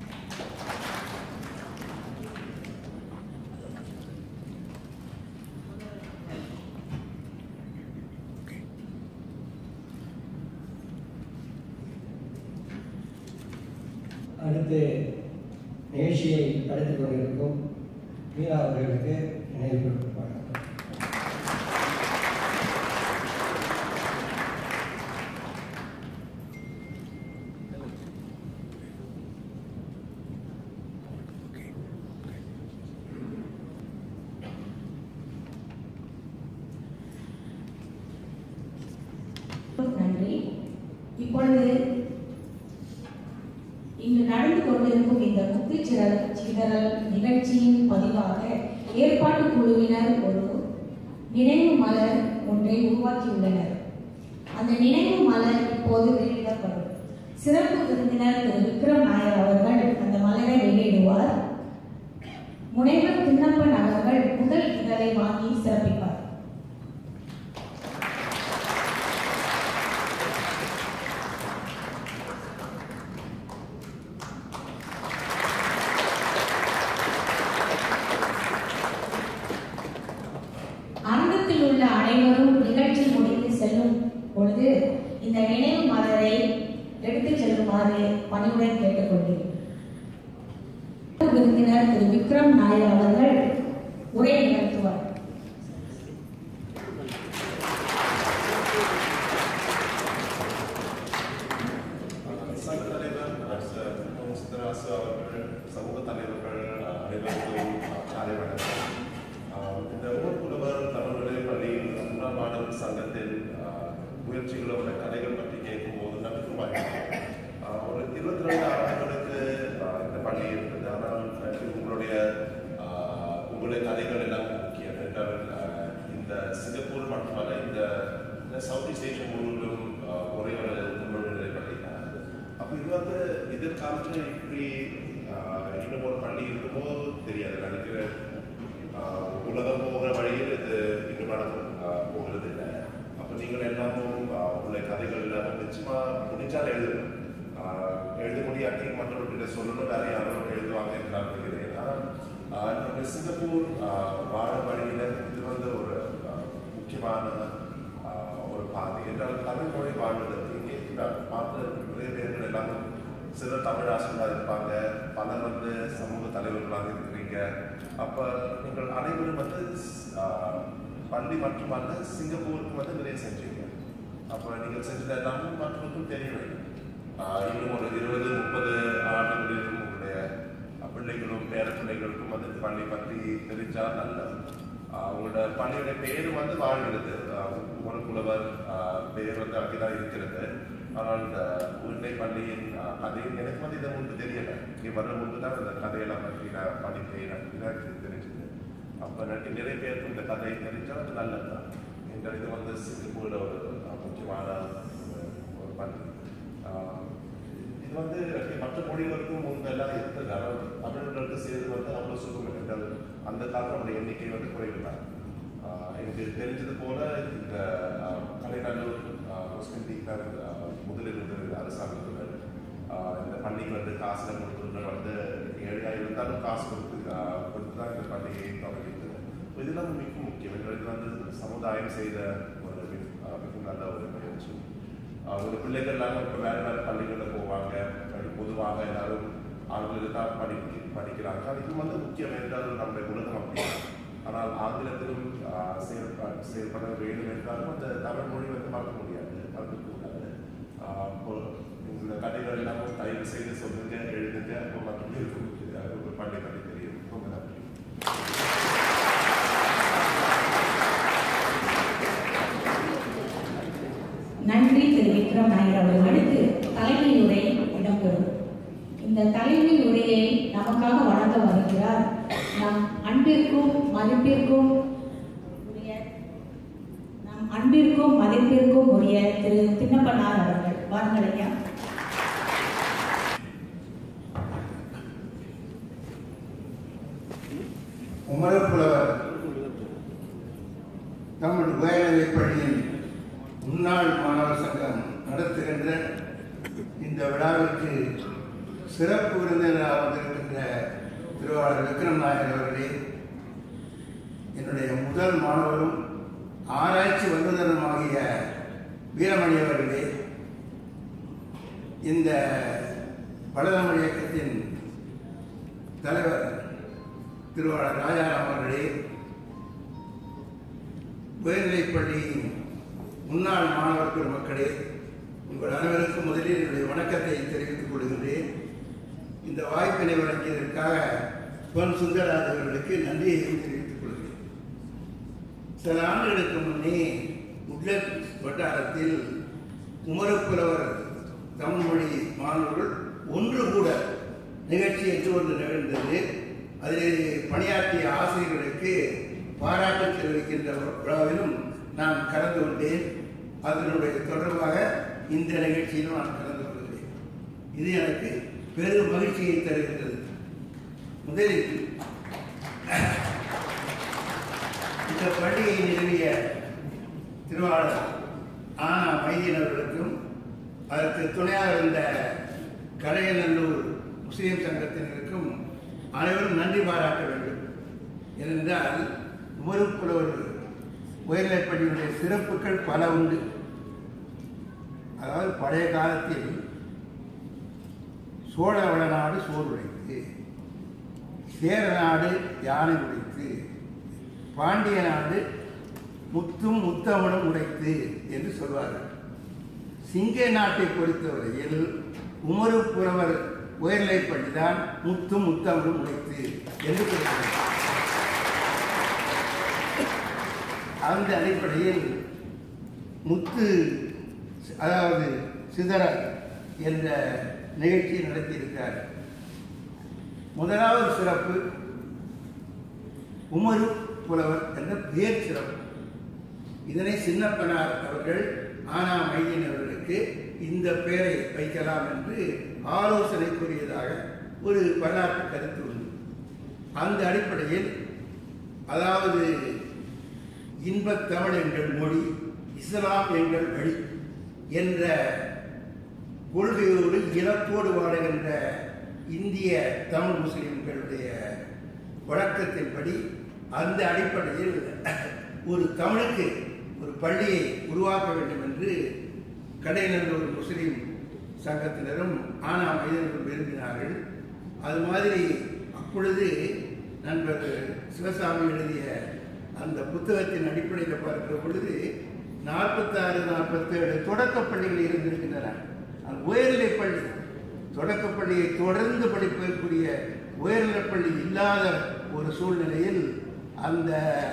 அடுத்து நிகழ்ச்சியை நடத்தி கொண்டிருக்கும் மீரா அவர்களுக்கு நினைவு கொடுப்பாங்க நன்றி இப்பொழுது இங்கு நடந்து கொண்டிருக்கும் இந்த முத்துச்சிதறல் சிதறல் நிகழ்ச்சியின் பதிவாக ஏற்பாட்டு குழுவினர் ஒரு நினைவு மலர் ஒன்றை உருவாக்கியுள்ளனர் அந்த நினைவு மலர் இப்போது வெளியிடப்படும் சிறப்பு விருந்தினர் திரு விக்ரம் நாயர் அவர்கள் அந்த மலரை வெளியிடுவார் முனைவர் தின்னப்பன் அவர்கள் முதல் இதழை வாங்கி சிறப்பிப்பார் அரங்கத்தில் உள்ள அனைவரும் நிகழ்ச்சி முடிந்து செல்லும் பொழுது இந்த நினைவு மலரை எடுத்துச் செல்லுமாறு பணிவுடன் கேட்டுக்கொள்கிறேன் விருந்தினர் திரு விக்ரம் நாயர் அவர்கள் உரை நிகழ்த்துவார் சங்க தலைவர் சித்தராசு அவர்கள் சமூக தலைவர்கள் அனைவருக்கும் காலை வணக்கம் ஆஹ் இந்த ஊர் புலவர் தமிழ்நிலை பள்ளியில் முன்னாள் மாணவர் சங்கத்தின் ஆஹ், முயற்சிகளோட கதைகள் பற்றி கேட்கும்போது நமக்கு மகிழ்ச்சி ஆஹ், ஒரு இருபத்தி ரெண்டு ஆண்டுகளுக்கு ஆஹ், இந்த பள்ளி இருக்குது ஆனால் எனக்கு உங்களுடைய ஆஹ், உங்களுடைய கதைகள் எல்லாம் முக்கியம் என்றால் ஆஹ், இந்த சிங்கப்பூர் மட்டுமல்ல இந்த இந்த சவுத் ஈஸ்ட் ஏஷியா முழுவதும் ஆஹ், ஒரே ஒரு தமிழ் நிலை பள்ளி தான் அப்போ இது வந்து எதிர்காலத்தில் இப்படி ஆஹ், இன்னும் ஒரு பள்ளி இருக்குமோ தெரியாது நினைக்கிறேன் ஆஹ், உலகம் போகிற வழியில் இது இன்னும் நடக்கும் ஆஹ், போகிறது இல்லை அப்போ நீங்கள் எல்லாரும் ஆஹ், உள்ள கதைகள் எல்லாம் நிச்சயமா முடிஞ்சால் எழுதணும் ஆஹ், எழுத முடியாட்டி மற்றவர்கிட்ட சொல்லணும் வேற யாரும் எழுதுவாங்க என்று நான் நினைக்கிறேன் ஆனால் ஆஹ், நம்ம சிங்கப்பூர் ஆஹ், வாழ வழியில் இது வந்து ஒரு ஆஹ், முக்கியமான ஆஹ், ஒரு பாதை என்றால் தமிழ் மொழி வாழ்வதற்கு இங்கே நான் பார்த்த நிறைய பேர்கள் எல்லாரும் சிலர் தமிழ் ஆசிரியராக இருப்பாங்க பலர் வந்து சமூக தலைவர்களாக இருக்கிறீங்க அப்போ நீங்கள் அனைவரும் வந்து ஆஹ், பள்ளி மட்டுமல்ல சிங்கப்பூருக்கு வந்து நிறைய செஞ்சீங்க அப்போ நீங்கள் செஞ்சது எல்லாமே மற்றவர்களுக்கும் தெரிய வேண்டும் ஆஹ், இன்னும் ஒரு இருபது முப்பது ஆண்டுகளிலும் உங்களுடைய பிள்ளைகளும் பேர பிள்ளைகளுக்கும் வந்து இந்த பள்ளி பற்றி தெரிஞ்சால் நல்லது ஆஹ் உங்களோட பள்ளியோட பேர் வந்து வாழ்கிறது ஒரு புலவர் ஆஹ் பேர் வந்து அங்கேதான் இருக்கிறது ஆனால் இந்த உருண்டை பள்ளியின் ஆஹ் கதை எனக்கு வந்து இதை முன்பு தெரியல இங்கே வர முன்பு தான் இந்த கதையெல்லாம் பற்றி நான் படித்தேன் எனக்கு இதான் எனக்கு தெரிஞ்சது அப்போ எனக்கு நிறைய பேருக்கு இந்த கதை தெரிஞ்சால் அது நல்லது தான் இந்த இது வந்து சிங்கப்பூரில் ஒரு ஆஹ் முக்கியமான ஒரு- ஒரு பள்ளி ஆஹ் இது வந்து மற்ற மொழிகளுக்கும் முன்பெல்லாம் இருந்தது ஆனால் தமிழர்களுக்கு சேர்ந்து வந்து அவ்வளோ சுகம் என்றால் அந்த காலத்தோட எண்ணிக்கை வந்து குறைவு தான் ஆஹ் எனக்கு தெரிஞ்சது போல இந்த ஆஹ், கலைநல்லூர் ஆஹ், முஸ்லிம் லீக்னர் ஆஹ், முதலிருந்து அரசாங்கத்தினர் ஆஹ், இந்த பள்ளிக்கு வந்து காசுல கொடுத்துருந்தவர் வந்து ஏழையா இருந்தாலும் காசு கொடுத்து ஆஹ், கொடுத்து தான் இந்த பள்ளியை தொடங்கியிருந்தது இதெல்லாம் மிக முக்கியம் இது வந்து சமுதாயம் செய்த ஒரு மிக ஆஹ், மிக நல்ல ஒரு முயற்சி ஆஹ் ஒரு பிள்ளைகள் எல்லாரும் இப்போ வேற வேற பள்ளிகளில் போவாங்க அது பொதுவாக எல்லாரும் ஆங்கிலத்தில் தான் படி படிக்கிறாங்க அது இது வந்து முக்கியம் என்றால் நம்ம உலகம் அப்படி ஆனால் ஆங்கிலத்திலும் ஆஹ், செயல்பட செயல்பட வேண்டும் என்றாலும் அந்த தமிழ் மொழி வந்து மறக்க முடியாது மறக்கக்கூடாது ஆஹ் அப்போ இந்த கதைகள் எல்லாமும் தயவு செய்து சொல்லுங்க எழுதுங்க அப்போ மற்றவங்களுக்கு ஒரு பள்ளி பற்றி தெரியும் ரொம்ப நன்றி விக்ரம் நாயர் அவர்களுக்கு தலைமை உரை இடம்பெறும் இந்த தலைமை உரையை நமக்காக வழங்க வருகிறார் நம் அன்பிற்கும் மதிப்பிற்கும் உரிய நம் அன்பிற்கும் மதிப்பிற்கும் உரிய திரு தின்னப்பனார் அவர்கள் வாருங்கள் ஐயா உமரப்புலவர் தமிழ் உயர்நிலைப் பள்ளியின் முன்னாள் மாணவர் சங்கம் நடத்துகின்ற இந்த விழாவிற்கு சிறப்பு விருந்தினராக வந்திருக்கின்ற திருவாளர் விக்ரம் நாயர் அவர்களே என்னுடைய முதல் மாணவரும் ஆராய்ச்சி வல்லுநருமாகிய வீரமணி அவர்களே இந்த வளரமணி இயக்கத்தின் தலைவர் திருவாளர் ராஜாராம் அவர்களே உயர்நிலைப் பள்ளியின் முன்னாள் மாணவர் பெருமக்களே உங்கள் அனைவருக்கும் முதலில் என்னுடைய வணக்கத்தை தெரிவித்துக் கொள்கின்றேன் இந்த வாய்ப்பினை வழங்கியதற்காக பொன் சுந்தரராஜ் அவர்களுக்கு நன்றியையும் தெரிவித்துக் கொள்கிறேன் சில ஆண்டுகளுக்கு முன்னே உட்லட் வட்டாரத்தில் குமரப்புலவர் தமிழ்மொழி மாணவர்கள் ஒன்று கூட நிகழ்ச்சி என்று ஒன்று நிகழ்ந்தது அதில் பணியாற்றிய ஆசிரியர்களுக்கு பாராட்டு தெரிவிக்கின்ற விழாவிலும் நான் கலந்து கொண்டேன் அதனுடைய தொடர்பாக இந்த நிகழ்ச்சியிலும் நான் கலந்து கொள்கிறேன் இது எனக்கு பெரும் மகிழ்ச்சியை தருகின்றது முதலில் இந்த பள்ளியை நிறுவிய திருவாளர் ஆனா மைதீன் அவர்களுக்கும் அதற்கு துணையாக இருந்த கலையநல்லூர் முஸ்லீம் சங்கத்தினருக்கும் அனைவரும் நன்றி பாராட்ட வேண்டும் ஏனென்றால் உமருப்புலவர் உயர்நிலைப் பள்ளியினுடைய சிறப்புகள் பல உண்டு அதாவது பழைய காலத்தில் சோழ வளநாடு சோறு உடைத்து சேர நாடு யானை உடைத்து பாண்டிய நாடு முத்தும் முத்தமிழும் உடைத்து என்று சொல்வார்கள் சிங்க நாட்டை பொறுத்தவரையில் உமரு புலவர் உயர்நிலைப் பள்ளிதான் முத்தும் முத்தமிழும் உடைத்து என்று சொல்கிறார் அந்த அடிப்படையில் முத்து அதாவது சிதற என்ற நிகழ்ச்சியை நடத்தியிருக்கார் முதலாவது சிறப்பு உமரு புலவர் என்ற பேர் சிறப்பு இதனை சின்னப்பனார் அவர்கள் ஆனா மையன் அவர்களுக்கு இந்த பெயரை வைக்கலாம் என்று ஆலோசனை கூறியதாக ஒரு வரலாற்று கருத்து உண்டு அந்த அடிப்படையில் அதாவது இன்பத் தமிழ் எங்கள் மொழி இஸ்லாம் எங்கள் வழி என்ற கொள்கையோடு இலக்கோடு வாழுகின்ற இந்திய தமிழ் முஸ்லிம்களுடைய வழக்கத்தின்படி அந்த அடிப்படையில் ஒரு தமிழுக்கு ஒரு பள்ளியை உருவாக்க வேண்டும் என்று கடைநல்லூர் முஸ்லிம் சங்கத்தினரும் ஆனா மனிதர்கள் விரும்பினார்கள் அது மாதிரி அப்பொழுது நண்பர் சிவசாமி எழுதிய அந்த புத்தகத்தின் அடிப்படையில் பார்க்கிற பொழுது நாற்பத்தாறு நாற்பத்தேழு தொடக்கப் பள்ளிகள் இருந்திருக்கின்றன அது உயர்நிலைப் பள்ளி தொடக்கப் பள்ளியை தொடர்ந்து படிப்பதற்குரிய உயர்நிலைப் பள்ளி இல்லாத ஒரு சூழ்நிலையில் அந்த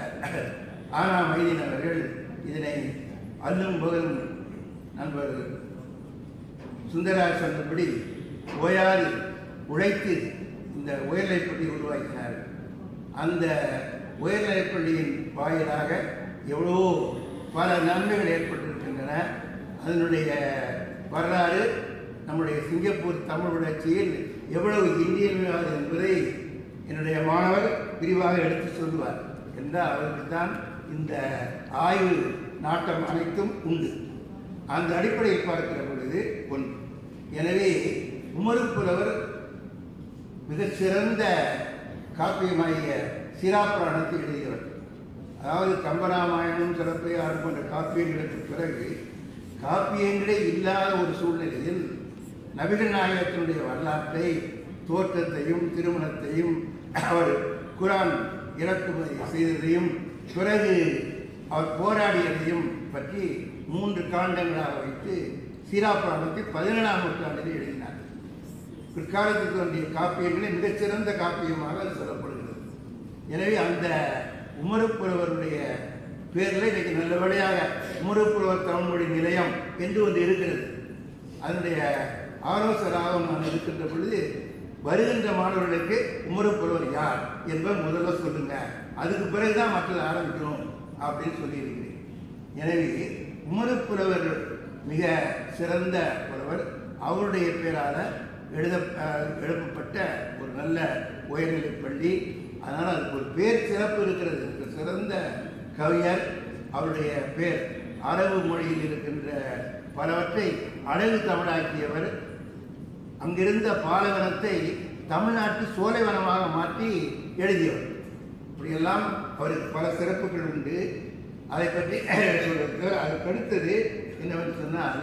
ஆனா மைதீன் அவர்கள் இதனை அல்லும் பகலும் நண்பர் சுந்தராஜ் சொன்னபடி ஓயாது உழைத்து இந்த உயர்நிலைப் பள்ளி உருவாக்கினார் அந்த உயர்நிலைப் பள்ளியின் வாயிலாக எவ்வளோ பல நன்மைகள் ஏற்பட்டிருக்கின்றன அதனுடைய வரலாறு நம்முடைய சிங்கப்பூர் தமிழ் வளர்ச்சியில் எவ்வளவு இன்றியமையாது என்பதை என்னுடைய மாணவர் விரிவாக எடுத்து சொல்லுவார் என்றால் அவருக்கு தான் இந்த ஆய்வு நாட்டம் அனைத்தும் உண்டு அந்த அடிப்படையில் பார்க்கிற பொழுது ஒன்று எனவே உமருப்புலவர் மிகச் சிறந்த காப்பியமாகிய சிராப்புராணத்தை எழுதியவர் அதாவது கம்பராமாயணம் சிறப்பையாறு போன்ற காப்பியங்களுக்கு பிறகு காப்பியங்களே இல்லாத ஒரு சூழ்நிலையில் நபிகள் நாயகத்தினுடைய வரலாற்றை தோற்றத்தையும் திருமணத்தையும் அவர் குரான் இறக்குமதி செய்ததையும் பிறகு அவர் போராடியதையும் பற்றி மூன்று காண்டங்களாக வைத்து சீராப்புராணத்தை பதினேழாம் நூற்றாண்டில் எழுதினார் பிற்காலத்தில் தோன்றிய காப்பியங்களே மிகச்சிறந்த காப்பியமாக அது சொல்லப்படுகிறது எனவே அந்த உமருப்புறவருடைய பேரில் இன்னைக்கு நல்லபடியாக குமரப்புலவர் தமிழ்மொழி நிலையம் என்று ஒன்று இருக்கிறது அதனுடைய ஆலோசகராக நான் இருக்கின்ற பொழுது வருகின்ற மாணவர்களுக்கு குமரப்புலவர் யார் என்பதை முதல்ல சொல்லுங்க அதுக்கு பிறகுதான் மற்றது ஆரம்பிக்கணும் அப்படின்னு சொல்லியிருக்கிறேன் எனவே குமரப்புலவர் மிக சிறந்த புலவர் அவருடைய பேரால எழுத அஹ், எழுப்பப்பட்ட ஒரு நல்ல உயர்நிலைப் பள்ளி அதனால் அதுக்கு ஒரு பேர் சிறப்பு இருக்கிறது ஒரு சிறந்த கவிஞர் அவருடைய பேர் அரபு மொழியில் இருக்கின்ற பலவற்றை அழகு தமிழாக்கியவர் அங்கிருந்த பாலைவனத்தை தமிழ்நாட்டு சோலைவனமாக மாற்றி எழுதியவர் இப்படியெல்லாம் அவருக்கு பல சிறப்புகள் உண்டு அதை பற்றி சொல்றது அதுக்கு அடுத்தது என்னவென்று சொன்னால்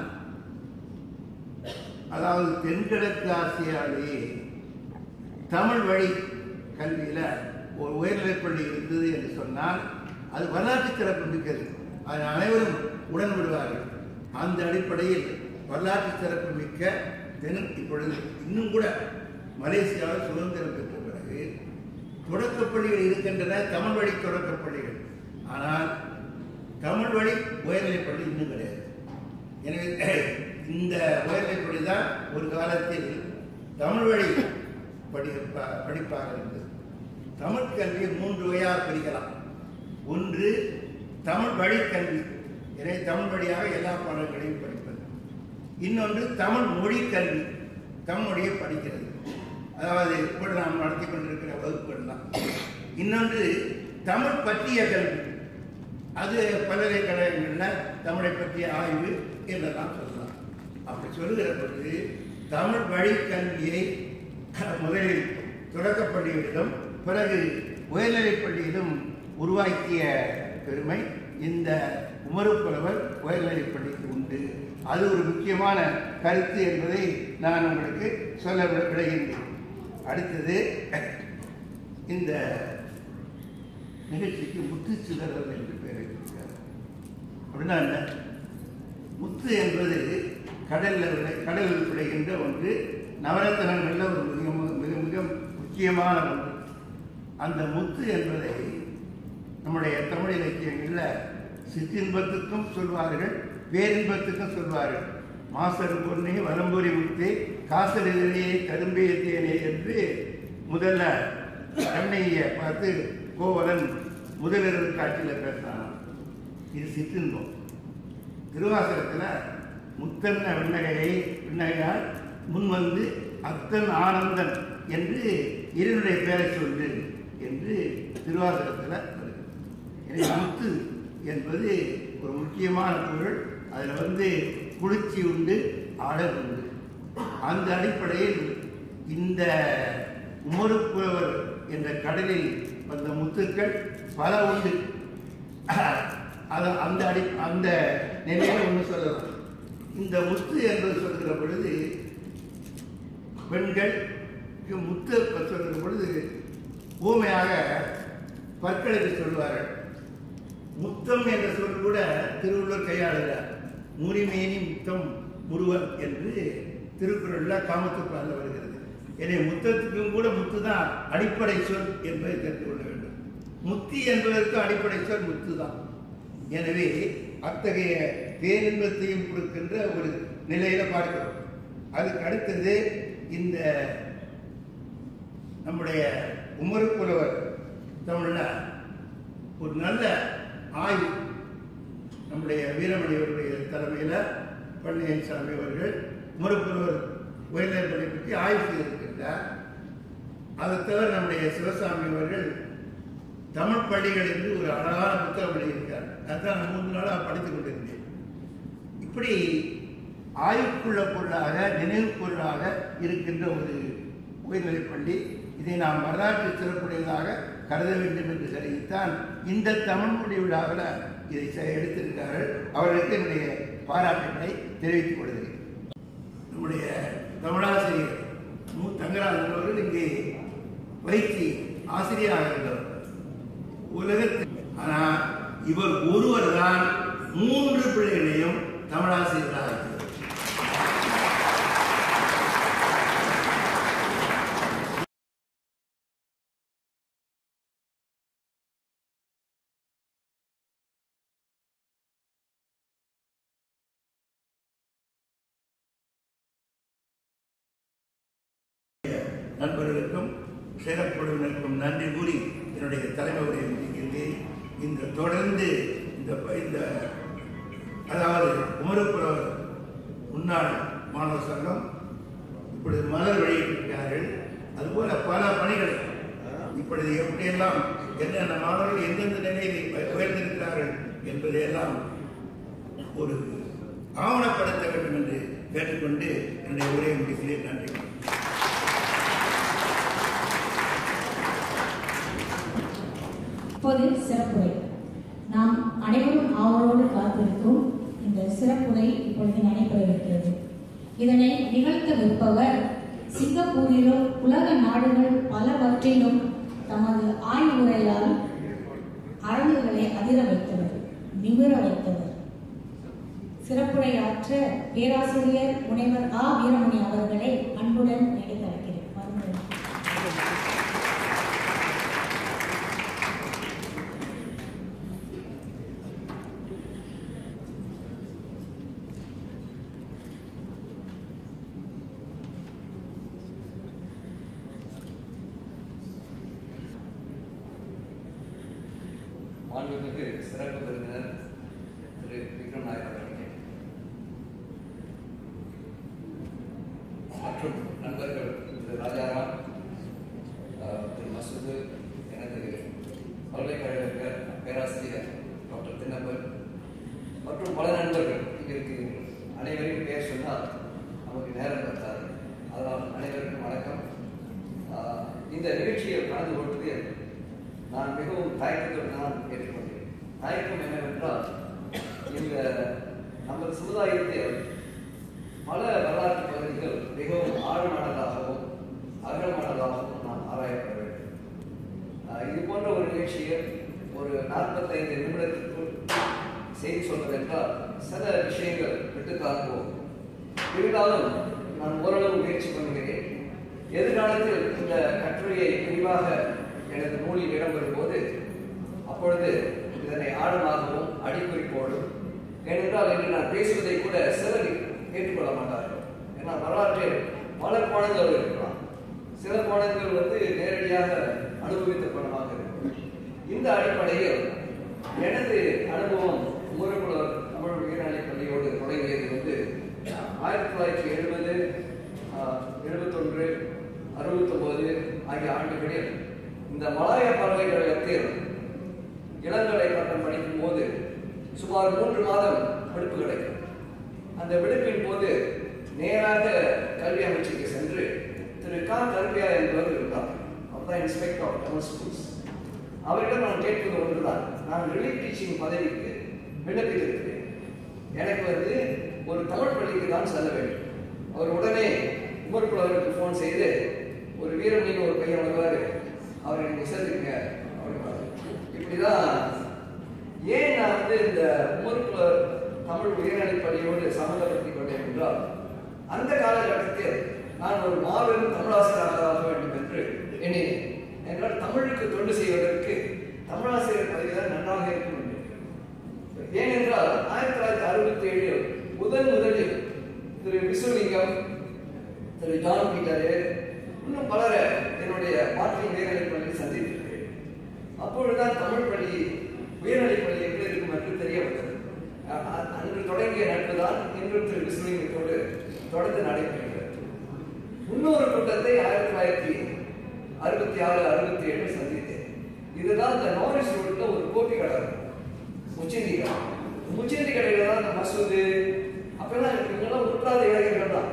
அதாவது தென்கிழக்கு ஆசியாவிலேயே தமிழ் வழி கல்வியில் ஒரு உயர்நிலைப் பள்ளி இருந்தது என்று சொன்னால் அது வரலாற்று சிறப்பு மிக்கது அதை அனைவரும் உடன்படுவார்கள் அந்த அடிப்படையில் வரலாற்று சிறப்பு மிக்க தென் இப்பொழுது இன்னும் கூட மலேசியாவில் சுதந்திரம் பெற்ற பிறகு தொடக்கப் பள்ளிகள் இருக்கின்றன தமிழ் வழி தொடக்கப் பள்ளிகள் ஆனால் தமிழ் வழி உயர்நிலைப் பள்ளி இன்னும் கிடையாது எனவே இந்த உயர்நிலைப் பள்ளி தான் ஒரு காலத்தில் தமிழ் வழி படி ப- படிப்பாக இருந்தது தமிழ் கல்வியை மூன்று வகையாக பிரிக்கலாம் ஒன்று தமிழ் வழி கல்வி எனவே தமிழ் வழியாக எல்லா பாடங்களையும் படிப்பது இன்னொன்று தமிழ் மொழி கல்வி தமிழ் மொழியை படிக்கிறது அதாவது இப்படி நாம் நடத்தி கொண்டிருக்கிற வகுப்புகள் தான் இன்னொன்று தமிழ் பற்றிய கல்வி அது பல்கலைக்கழகங்களில் தமிழை பற்றிய ஆய்வு என்றெல்லாம் சொல்லலாம் அப்படி சொல்லுகிற பொழுது தமிழ் வழி கல்வியை முதலில் தொடக்கப் பள்ளிகளிலும் பிறகு உயர்நிலைப் பள்ளியிலும் உருவாக்கிய பெருமை இந்த உமருப்புலவர் உயர்நிலைப் பள்ளிக்கு உண்டு அது ஒரு முக்கியமான கருத்து என்பதை நான் உங்களுக்கு சொல்ல வி- விடுகின்றேன் அடுத்தது இந்த நிகழ்ச்சிக்கு முத்து சிதறல் என்று பெயர் வைத்திருக்கிறார் அப்படின்னா என்ன முத்து என்பது கடல்ல விளை கடலில் விளைகின்ற ஒன்று நவரத்தனங்களில் ஒரு மிக மிக மிக முக்கியமான ஒன்று அந்த முத்து என்பதை நம்முடைய தமிழ் இலக்கியங்களில் சிற்றின்பத்துக்கும் சொல்வார்கள் பேரின்பத்துக்கும் சொல்வார்கள் மாசரு பொன்னே வலம்புரி முத்தே காசரிலே கரும்பே தேனே என்று முதல்ல கண்ணையை பார்த்து கோவலன் முதலிரவு காட்சியில் பேசினான் இது சிற்றின்பம் திருவாசகத்தில் முத்தன்ன விண்ணகையை விண்ணகையால் முன் வந்து அத்தன் ஆனந்தன் என்று இருனுடைய பெயரை சொல்லு என்று திருவாசகத்தில் வருகிறது எனவே முத்து என்பது ஒரு முக்கியமான பொருள் அதில் வந்து குளிர்ச்சி உண்டு அழகு உண்டு அந்த அடிப்படையில் இந்த உமருப்புலவர் என்ற கடலில் வந்த முத்துக்கள் பல உண்டு அது அந்த அடி அந்த நிலையில ஒன்று சொல்லலாம் இந்த முத்து என்பது சொல்கிற பொழுது பெண்கள் முத்து சொல்கிற பொழுது ஊமையாக பற்களுக்கு சொல்வார்கள் முத்தம் என்ற சொல் கூட திருவள்ளுவர் கையாளுகிறார் முறிமேனி முத்தம் முருவன் என்று திருக்குறள்ல காமத்துப்பாலில் வருகிறது எனவே முத்தத்துக்கும் கூட முத்து தான் அடிப்படை சொல் என்பதை தெரிந்து கொள்ள வேண்டும் முத்தி என்பதற்கு அடிப்படை சொல் முத்து தான் எனவே அத்தகைய பேரின்பத்தையும் கொடுக்கின்ற ஒரு நிலையில பார்க்கிறோம் அதுக்கு அடுத்தது இந்த நம்முடைய உமரு புலவர் தமிழ்ல ஒரு நல்ல ஆய்வு நம்முடைய வீரமணி அவருடைய தலைமையில் பழனியன் சாமி அவர்கள் உமருப்புலவர் உயர்நிலைப்பள்ளி பற்றி ஆய்வு செய்திருக்கின்றார் அதை தவிர நம்முடைய சிவசாமி அவர்கள் தமிழ் பள்ளிகள் என்று ஒரு அழகான புத்தகம் எழுதியிருக்கார் அதுதான் நான் மூன்று நாளாக படித்துக் கொண்டிருந்தேன் இப்படி ஆய்வுக்குள்ள பொருளாக நினைவு பொருளாக இருக்கின்ற ஒரு உயர்நிலைப் பள்ளி இதை நாம் வரலாற்று சிறப்புடையதாக கருத வேண்டும் என்று கருதித்தான் இந்த தமிழ் மொழி விழாவில் இதை செ- எடுத்திருக்கிறார்கள் அவர்களுக்கு என்னுடைய பாராட்டுகளை தெரிவித்துக் கொள்கிறேன் நம்முடைய தமிழாசிரியர் மு தங்கராஜன் அவர்கள் இங்கே பயிற்சி ஆசிரியராக இருந்தவர் உலகத்தில் ஆனால் இவர் ஒருவர் தான் மூன்று பிள்ளைகளையும் தமிழாசிரியராக இருக்கிறார் நண்பர்களுக்கும் செயற்குழுவினருக்கும் நன்றி கூறி என்னுடைய தலைமை உரையை முடிக்கின்றேன் இந்த தொடர்ந்து இந்த ப- இந்த அதாவது குமரப்புறவர் முன்னாள் மாணவர் சங்கம் இப்பொழுது மலர் வெளியிட்டிருக்கிறார்கள் அதுபோல பல பணிகளை இப்பொழுது எப்படியெல்லாம் என்னென்ன மாணவர்கள் எந்தெந்த நிலையில் உய- உயர்ந்திருக்கிறார்கள் என்பதையெல்லாம் ஒரு ஆவணப்படுத்த வேண்டும் என்று கேட்டுக்கொண்டு என்னுடைய உரையை முடிக்கிறேன் நன்றி இப்போது சிறப்புரை நாம் அனைவரும் ஆவலோடு காத்திருக்கும் இந்த சிறப்புரை இப்பொழுது நடைபெறவிருக்கிறது இதனை நிகழ்த்தவிருப்பவர் சிங்கப்பூரிலும் உலக நாடுகள் பலவற்றிலும் தமது ஆய்வுரையால் அரங்குகளை அதிர வைத்தவர் நிமிர வைத்தவர் சிறப்புரையாற்ற பேராசிரியர் முனைவர் ஆ வீரமணி அவர்களை அன்புடன் நினைத்தழைக்கிறேன் வருகிறேன் மாண்புமிகு சிறப்பு விருந்தினர் திரு விக்ரம் நாயக் அவர்களே மற்றும் நண்பர்கள் திரு ராஜாராம் அஹ், திரு மசூது எனது பல்கலைக்கழக பேராசிரியர் டாக்டர் தின்னப்பன் மற்றும் பல நண்பர்கள் இங்கே இருக்கிறீர்கள் அனைவரையும் பேர் சொன்னால் நமக்கு நேரம் பத்தாது அதனால் அனைவருக்கும் வணக்கம் அஹ், இந்த நிகழ்ச்சியில் கலந்து கொள்வதில் நான் மிகவும் தயக்கத்துடன் தான் ஏற்றுக்கொண்டேன் தயக்கம் என்னவென்றால் இந்த நமது சமுதாயத்தில் பல வரலாற்று பகுதிகள் மிகவும் ஆழமானதாகவும் அகலமானதாகவும் நாம் ஆராயப்பட வேண்டும் ஆஹ் இது போன்ற ஒரு நிகழ்ச்சியில் ஒரு நாற்பத்தைந்து நிமிடத்திற்குள் செய்தி சொல்வதென்றால் சில விஷயங்கள் விட்டு காண்போம் இருந்தாலும் நான் ஓரளவு முயற்சி பண்ணுகிறேன் எதிர்காலத்தில் இந்த கட்டுரையை விரிவாக எனது நூலில் இடம்பெறும் போது அப்பொழுது இதனை ஆழமாகவும் அடிக்குறிப்போடும் ஏனென்றால் இன்று நான் பேசுவதை கூட சிலர் ஏற்றுக்கொள்ள மாட்டார்கள் ஏன்னா வரலாற்றில் பல கோணங்கள் இருக்கலாம் சில கோணங்கள் வந்து நேரடியாக அனுபவித்த கோணமாக இருக்கும் இந்த அடிப்படையில் எனது அனுபவம் ஊரகுலர் தமிழ் உயர்நிலைப் பள்ளியோடு தொடங்கியது வந்து ஆயிரத்தி தொள்ளாயிரத்தி எழுபது எழுபத்தொன்று அறுபத்தொம்போது ஆகிய ஆண்டுகளில் இந்த மலாய பல்கலைக்கழகத்தில் இளங்கலை பட்டம் படிக்கும் போது சுமார் மூன்று மாதம் விடுப்பு கிடைக்கும் அந்த விடுப்பின் போது நேராக கல்வி அமைச்சுக்கு சென்று திரு கா கல்வியா என்பவர் இருந்தார் அவர்தான் இன்ஸ்பெக்டர் ஆஃப் தமிழ் ஸ்கூல்ஸ் அவரிடம் நான் கேட்பது ஒன்றுதான் நான் ரிலீஃப் டீச்சிங் பதவிக்கு விண்ணப்பித்திருக்கிறேன் எனக்கு வந்து ஒரு தமிழ் பள்ளிக்கு தான் செல்ல வேண்டும் அவர் உடனே உமர் புலவருக்கு ஃபோன் செய்து ஒரு வீரமணின்னு ஒரு பையன் வருவார் அவரை நீங்கள் சேர்த்துக்குங்க அப்படின்னாரு இப்படிதான் ஏன் நான் வந்து இந்த உமர் புலவர் தமிழ் உயர்நிலைப் பள்ளியோடு சம்மந்தப்படுத்திக் கொண்டேன் என்றால் அந்த காலகட்டத்தில் நான் ஒரு மாபெரும் தமிழாசிரியராக ஆக வேண்டும் என்று எண்ணினேன் என்றால் தமிழுக்கு தொண்டு செய்வதற்கு தமிழாசிரியர் பதவிதான் நன்றாக இருக்கும் என்று ஏனென்றால் ஆயிரத்தி தொள்ளாயிரத்தி அறுபத்தி ஏழில் முதன் முதலில் திரு விஸ்வலிங்கம் திரு ஜான் பீட்டரு இன்னும் பலரை என்னுடைய மாற்றி உயர்நிலைப் பள்ளியில் சந்தித்திருக்கிறேன் அப்பொழுதுதான் தமிழ் பள்ளி உயர்நிலைப் பள்ளி எப்படி இருக்கும் என்று தெரிய வந்தது அ- அ- அன்று தொடங்கிய நட்பு தான் இன்றும் திரு விஸ்வலிங்கத்தோடு தொடர்ந்து நடைபெறுகிறது இன்னொரு கூட்டத்தை ஆயிரத்தி தொள்ளாயிரத்தி அறுபத்தி ஆறு அறுபத்தி ஏழு சந்தித்தேன் இதுதான் இந்த நாரிஸ் ரோட்ல ஒரு கோபி கடை இருக்கும். முச்சந்தி கடை முச்சந்தி கடையில தான் இந்த மசூது அப்பெல்லாம் இவங்கெல்லாம் உருட்டாத இளைஞர்கள் தான்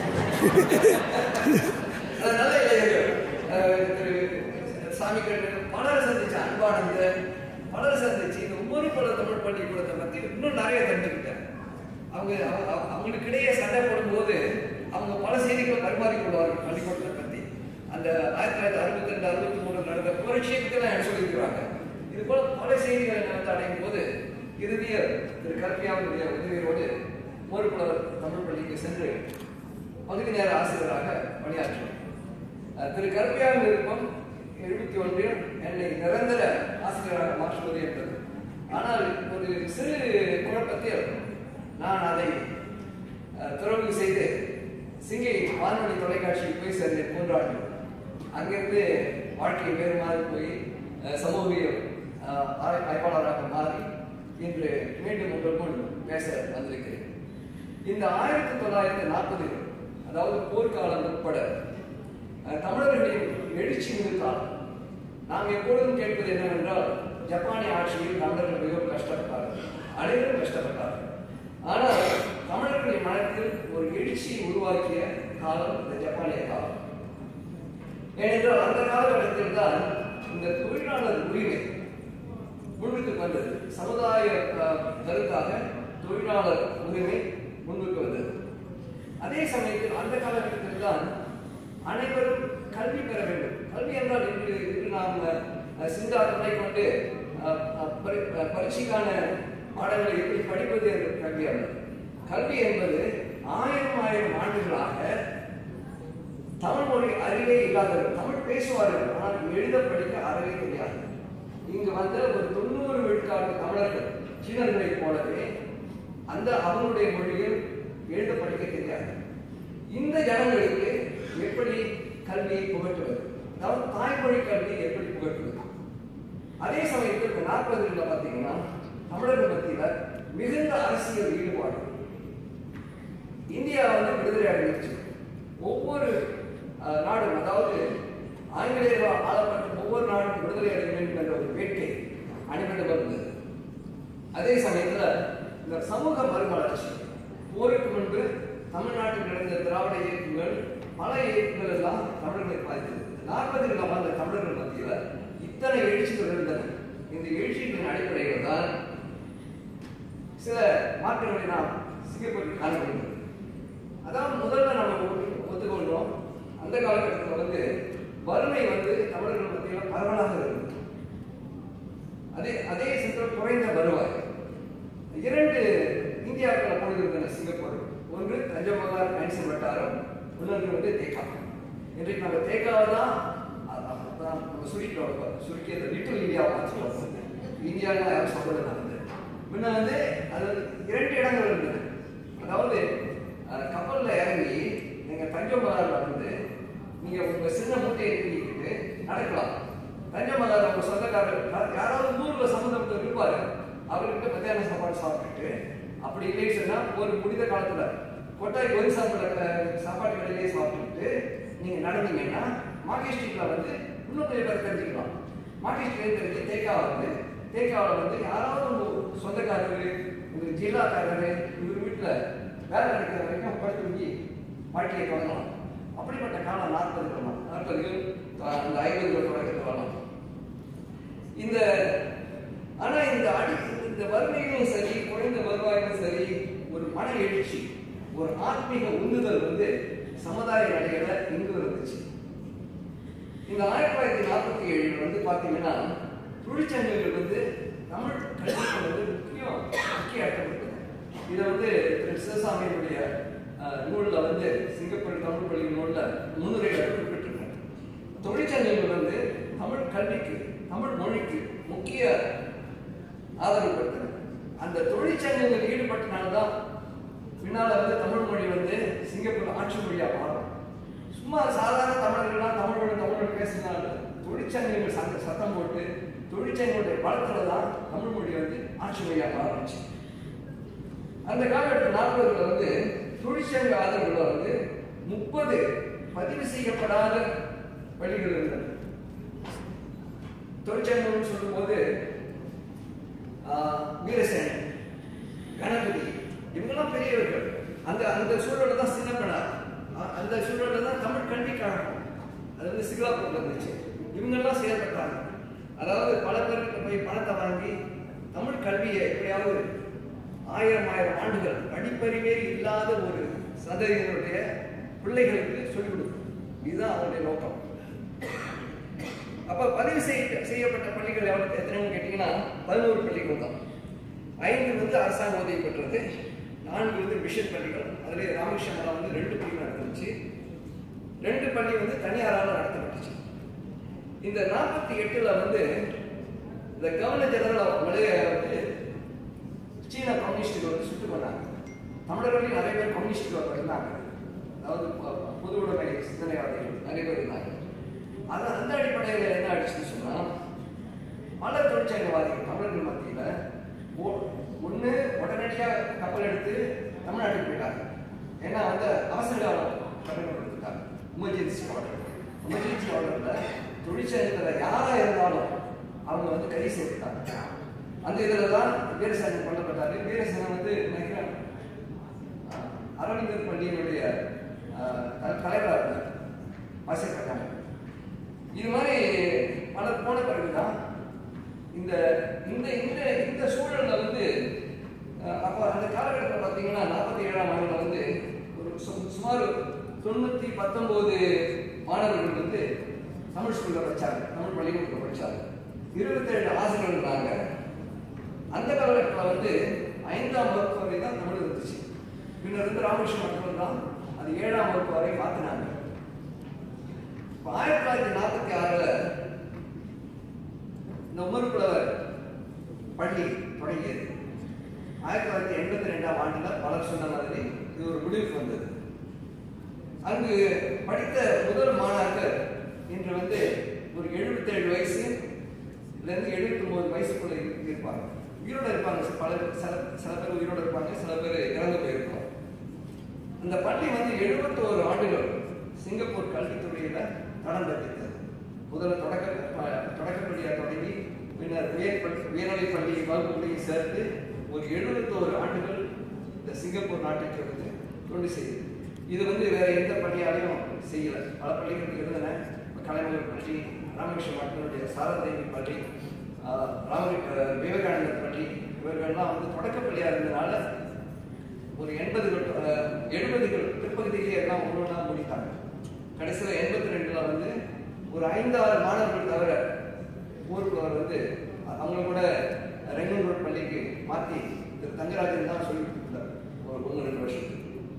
அது நல்ல இளைஞர்கள் அஹ் திரு சாமி கண்ணன் பலரை சந்திச்சு அன்பானந்த பலரை சந்திச்சு இந்த ஒவ்வொரு பல தமிழ் பள்ளிக்கூடத்தை பத்தி இன்னும் நிறைய தெரிஞ்சுக்கிட்டேன் அவங்க அவங்க- அவங்க- அவங்களுக்கு இடையே சண்டை போடும்போது அவங்க பல செய்திகளை பரிமாறிக்கொள்வார்கள் பள்ளிக்கூடத்தை பத்தி அந்த ஆயிரத்தி தொள்ளாயிரத்தி அறுபத்தி ரெண்டு அறுபத்தி மூணு நடந்த புரட்சியை பத்தி எல்லாம் எனக்கு சொல்லியிருக்கிறாங்க இது போல பல செய்திகளை நான் அடையும் போது இறுதியில் திரு கல்வியாவுடைய உதவியோடு மோர்குளர் தமிழ் பள்ளிக்கு சென்று பகுதி நேர ஆசிரியராக பணியாற்றினேன் அஹ் திரு கருப்பியாவின் விருப்பம் எழுபத்தி ஒன்றில் என்னை நிரந்தர ஆசிரியராக மாற்றுவது என்பது ஆனால் ஒரு சிறு குழப்பத்தில் நான் அதை அஹ், துறவு செய்து சிங்கை வானொலி தொலைக்காட்சியில் போய் சேர்ந்தேன் மூன்று ஆண்டுகள் அங்கிருந்து வாழ்க்கை வேறு மாதிரி போய் அஹ், சமூகவியல் அஹ், ஆய்- ஆய்வாளராக மாறி இன்று மீண்டும் உங்கள் முன் பேச வந்திருக்கிறேன் இந்த ஆயிரத்தி தொள்ளாயிரத்தி நாற்பது அதாவது போர்க்காலம் உட்பட அஹ், தமிழர்களின் எழுச்சி காலம் நாம் எப்பொழுதும் கேட்பது என்னவென்றால் ஜப்பானிய ஆட்சியில் தமிழர்கள் மிகவும் கஷ்டப்பட்டார்கள் அனைவரும் கஷ்டப்பட்டார்கள் ஆனால் தமிழர்களின் மனத்தில் ஒரு எழுச்சியை உருவாக்கிய காலம் இந்த ஜப்பானிய காலம் ஏனென்றால் அந்த காலகட்டத்தில் தான் இந்த தொழிலாளர் உரிமை முன்னுக்கு வந்தது சமுதாய அஹ், கருத்தாக தொழிலாளர் உரிமை முன்னுக்கு வந்தது அதே சமயத்தில் அந்த காலகட்டத்தில் தான் அனைவரும் கல்வி பெற வேண்டும் கல்வி என்றால் இன்று இன்று நாம் அஹ், சிந்தாக்களை கொண்டு அஹ், அஹ், பரி- அஹ், பரீட்சைக்கான பாடங்களை எப்படி படிப்பது என்ற கல்வி அல்ல கல்வி என்பது ஆயிரம் ஆயிரம் ஆண்டுகளாக தமிழ் மொழி அறிவே இல்லாதவர் தமிழ் பேசுவார்கள் ஆனால் எழுத படிக்க அறவே தெரியாது இங்கு வந்த ஒரு தொண்ணூறு விழுக்காடு தமிழர்கள் சீனர்களைப் போலவே அந்த அவங்களுடைய மொழியில் எழுத படிக்க தெரியாது இந்த ஜனங்களுக்கு எப்படி கல்வியை புகட்டுவது அதாவது தாய்மொழி கல்வி எப்படி புகட்டுவது அதே சமயத்தில் இந்த நாற்பதுல பார்த்தீங்கன்னா தமிழர்கள் மத்தியில் மிகுந்த அரசியல் ஈடுபாடு இந்தியா வந்து விடுதலை அடைஞ்சிச்சு ஒவ்வொரு அஹ், நாடும் அதாவது ஆங்கிலேயர்களால் ஆளப்பட்ட ஒவ்வொரு நாடும் விடுதலை அடைய வேண்டும் என்ற ஒரு வேட்கை அனைவரிடம் இருந்தது அதே சமயத்தில் இந்த சமூக மறுமலர்ச்சி போருக்கு முன்பு தமிழ்நாட்டில் நடந்த திராவிட இயக்கங்கள் பல இயக்கங்கள் எல்லாம் தமிழர்களை பாதித்தது நாற்பதில் வந்த தமிழர்கள் மத்தியில் இத்தனை எழுச்சிகள் இருந்தன இந்த எழுச்சிகளின் அடிப்படையில் தான் சில மாற்றங்களை நாம் சிங்கப்பூரில் காண முடியும் அதாவது முதல்ல நம்ம ஒத்து- ஒத்துக்கொள்றோம் அந்த காலகட்டத்தில் வந்து வறுமை வந்து தமிழர்கள் மத்தியில் பரவலாக இருந்தது அதே அதே சமயத்தில் குறைந்த வருவாய் இரண்டு இந்தியாக்களை போடுகின்றன சிங்கப்பூர் ஒன்று தஞ்சமகார் மைன்சன் வட்டாரம் இன்னொன்று வந்து தேக்கா இன்றைக்கு நம்ம தேக்காவை தான் அ- அ- அதான் நம்ம சுருக்கிட்டோம் இப்ப. சுருக்கி அந்த லிட்டில் இந்தியாவை வச்சுக்கோம் இந்தியாவில் யாரும் சொல்றது நான் வந்து முன்ன வந்து அது இரண்டு இடங்கள் இருந்தது அதாவது அஹ், கப்பல்ல இறங்கி நீங்க தஞ்சமகார்ல வந்து நீங்க உங்க சின்ன மூட்டையை தூக்கிட்டு நடக்கலாம் தஞ்சமகார் உங்க சொந்தக்காரர் யா- யாராவது ஊர்ல சம்மந்தப்பட்ட இருப்பாரு அவர்கிட்ட மத்தியான சாப்பாடு சாப்பிட்டுட்டு அப்படி இல்லைன்னு சொன்னா ஒரு முடிந்த காலத்துல கொட்டாய் ஒரு சாப்பிட சாப்பாடு கடையிலேயே சாப்பிட்டுட்டு நீங்க நடந்தீங்கன்னா மார்க்கெட் ஸ்ட்ரீட்ல வந்து இன்னும் கொஞ்சம் பேர் தெரிஞ்சுக்கலாம் மார்க்கெட் ஸ்ட்ரீட் தெரிஞ்சு தேக்காவை வந்து தேக்காவில் வந்து யாராவது உங்க சொந்தக்காரரு உங்க ஜில்லாக்காரரு இவர் வீட்டுல வேலை நடக்கிற வரைக்கும் படுத்து தூங்கி வாழ்க்கையை தொடங்கலாம் அப்படிப்பட்ட காலம் நாற்பது வரலாம் நாற்பதுகள் அந்த ஐம்பதுகள் தொடக்கத்தில் வரலாம் இந்த ஆனா இந்த அடி இந்த வறுமைகளும் சரி குறைந்த வருவாயும் சரி ஒரு மன எழுச்சி ஒரு ஆத்மீக உந்துதல் வந்து சமுதாய நடைகளை இங்கு இருந்துச்சு இந்த ஆயிரத்தி தொள்ளாயிரத்தி நாற்பத்தி ஏழில் வந்து பார்த்தீங்கன்னா தொழிற்சங்கங்கள் வந்து தமிழ் கல்விக்கு வந்து முக்கியம் முக்கிய அர்த்தப்பட்டது இதை வந்து திரு சிவசாமியினுடைய அஹ், நூல்ல வந்து சிங்கப்பூர் தமிழ் பள்ளி நூல்ல முன்னுரையில் குறிப்பிட்டிருக்காங்க தொழிற்சங்கங்கள் வந்து தமிழ் கல்விக்கு தமிழ் மொழிக்கு முக்கிய ஆதரவு கொடுத்தன அந்த தொழிற்சங்கங்கள் ஈடுபட்டனால்தான் பின்னால வந்து தமிழ் மொழி வந்து சிங்கப்பூர் ஆட்சி மொழியா மாறும் சும்மா சாதாரண தமிழர்கள்லாம் தமிழ் மொழி தமிழ் மொழி பேசினால தொழிற்சங்கங்கள் சங்க சத்தம் போட்டு தொழிற்சங்கங்களுடைய பலத்துல தான் தமிழ் மொழி வந்து ஆட்சி மொழியா மாறிச்சு அந்த காலகட்டத்தில் நாற்பதுல வந்து தொழிற்சங்க ஆதரவுல வந்து முப்பது பதிவு செய்யப்படாத பள்ளிகள் இருந்தன தொழிற்சங்கம்னு சொல்லும்போது ஆஹ், வீரசேனன் கணபதி இவங்கெல்லாம் பெரியவர்கள் அந்த அந்த சூழல்ல தான் சின்னப்பனார் அ- அந்த சூழல்ல தான் தமிழ் கல்வி கழகம் அது வந்து சிங்களாப்பூர்ல இருந்துச்சு இவங்கெல்லாம் செயல்பட்டாங்க அதாவது பல பேர்கிட்ட போய் பணத்தை வாங்கி தமிழ் கல்வியை எப்படியாவது ஆயிரம் ஆயிரம் ஆண்டுகள் படிப்பறிவே இல்லாத ஒரு சந்ததியினுடைய பிள்ளைகளுக்கு சொல்லிக் கொடுக்கும் இதுதான் அவருடைய நோக்கம் அப்ப பதிவு செய்ய செய்யப்பட்ட பள்ளிகள் எவ்வளவு எத்தனைன்னு கேட்டீங்கன்னா பதினோரு பள்ளிகள் தான் ஐந்து வந்து அரசாங்க உதவி பெற்றது நான்கு வந்து மிஷன் பள்ளிகள் அதுல ராமகிருஷ்ணன் வந்து ரெண்டு பள்ளி நடந்துச்சு ரெண்டு பள்ளி வந்து தனியாரால நடத்தப்பட்டுச்சு இந்த நாற்பத்தி எட்டுல வந்து இந்த கவர்னர் ஜெனரல் ஆஃப் மலேயா வந்து சீன கம்யூனிஸ்டுகள் வந்து சுட்டு பண்ணாங்க தமிழர்களையும் நிறைய பேர் கம்யூனிஸ்டுகள் இருந்தாங்க அதாவது பொ- பொது உடைமை சிந்தனைவாதிகள் நிறைய பேர் இருந்தாங்க அது அந்த அடிப்படையில் என்ன ஆயிடுச்சுன்னு சொன்னா பல தொழிற்சங்கவாதிகள் தமிழர்கள் மத்தியில ஒன்று உடனடியாக கப்பல் எடுத்து தமிழ்நாட்டுக்கு போயிட்டாங்க ஏன்னா வந்து அவசர காலம் கப்பல் கொடுத்துட்டாங்க எமர்ஜென்சி ஆர்டர் எமர்ஜென்சி ஆர்டரில் தொழிற்சங்கத்தில் யாராக இருந்தாலும் அவங்க வந்து கை சேர்த்துட்டாங்க அந்த இதில் தான் வீரசேனன் கொல்லப்பட்டாரு வீரசேனன் வந்து நினைக்கிறேன் அஹ், அரவிந்தர் பள்ளியினுடைய அஹ், த- தலைவராக இருந்தார் வாசிக்கப்பட்டாங்க இது மாதிரி பலர் போன பிறகுதான் இந்த இந்த இந்த இந்த சூழல்ல வந்து அஹ், அப்போ அந்த காலகட்டத்தில் பார்த்தீங்கன்னா நாற்பத்தி ஏழாம் ஆண்டுல வந்து ஒரு சு- சுமார் தொண்ணூற்றி பத்தொம்போது மாணவர்கள் வந்து தமிழ் ஸ்கூலில் படிச்சாங்க தமிழ் பள்ளிக்கூடத்தில் படிச்சாங்க இருபத்தேழு ஆசிரியர்கள் இருந்தாங்க அந்த காலகட்டத்தில் வந்து ஐந்தாம் வகுப்பு வரை தான் தமிழ் இருந்துச்சு பின்னர் இருந்து ராமகிருஷ்ண மக்கள் தான் அது ஏழாம் வகுப்பு வரை மாற்றினாங்க இப்போ ஆயிரத்தி தொள்ளாயிரத்தி நாற்பத்தி ஆறில் இந்த உமர் புலவர் பள்ளி தொடங்கியது ஆயிரத்தி தொள்ளாயிரத்தி எண்பத்தி ரெண்டாம் ஆண்டில் பலர் சொன்ன மாதிரி இது ஒரு முடிவுக்கு வந்தது அங்கு படித்த முதல் மாணாக்கர் இன்று வந்து ஒரு எழுபத்தேழு வயசு இருந்து எழுபத்தி ஒன்பது வயசுக்குள்ள இரு- இருப்பாங்க உயிரோட இருப்பாங்க பல சில சில பேர் உயிரோட இருப்பாங்க சில பேர் இறந்து போயிருப்பாங்க அந்த பள்ளி வந்து எழுபத்தோரு ஆண்டுகள் சிங்கப்பூர் கல்வித்துறையில தடம் தட்டித்தது முதல்ல தொடக்க ப- தொடக்கப் பள்ளியாக தொடங்கி பின்னர் உயர் பள்ளி உயர்நிலை பள்ளி வகுப்புகளையும் சேர்த்து ஒரு எழுபத்தோரு ஆண்டுகள் இந்த சிங்கப்பூர் நாட்டுக்கு வந்து தொண்டு செய்யுது இது வந்து வேற எந்த பள்ளியாலையும் செய்யல பல பள்ளிகள் இருந்தன கலைஞர் பள்ளி ராமகிருஷ்ண மக்களுடைய சாரதேவி பள்ளி ஆஹ், ராம ஆஹ், விவேகானந்தர் பள்ளி இவர்கள்லாம் வந்து தொடக்க பள்ளியா இருந்தனால ஒரு எண்பதுகள் எழுபதுகள் பிற்பகுதியிலே எல்லாம் ஒன்று ஒன்றா முடித்தாங்க கடைசியில் எண்பத்தி ரெண்டுல வந்து ஒரு ஐந்தாறு மாணவர்கள் தவிர ஊருக்குள்ளவர் வந்து அவங்க கூட ரெங்கனூர் பள்ளிக்கு மாற்றி திரு தங்கராஜன் தான் சொல்லி கொடுத்தார் ஒரு ஒன்று ரெண்டு வருஷத்துக்கு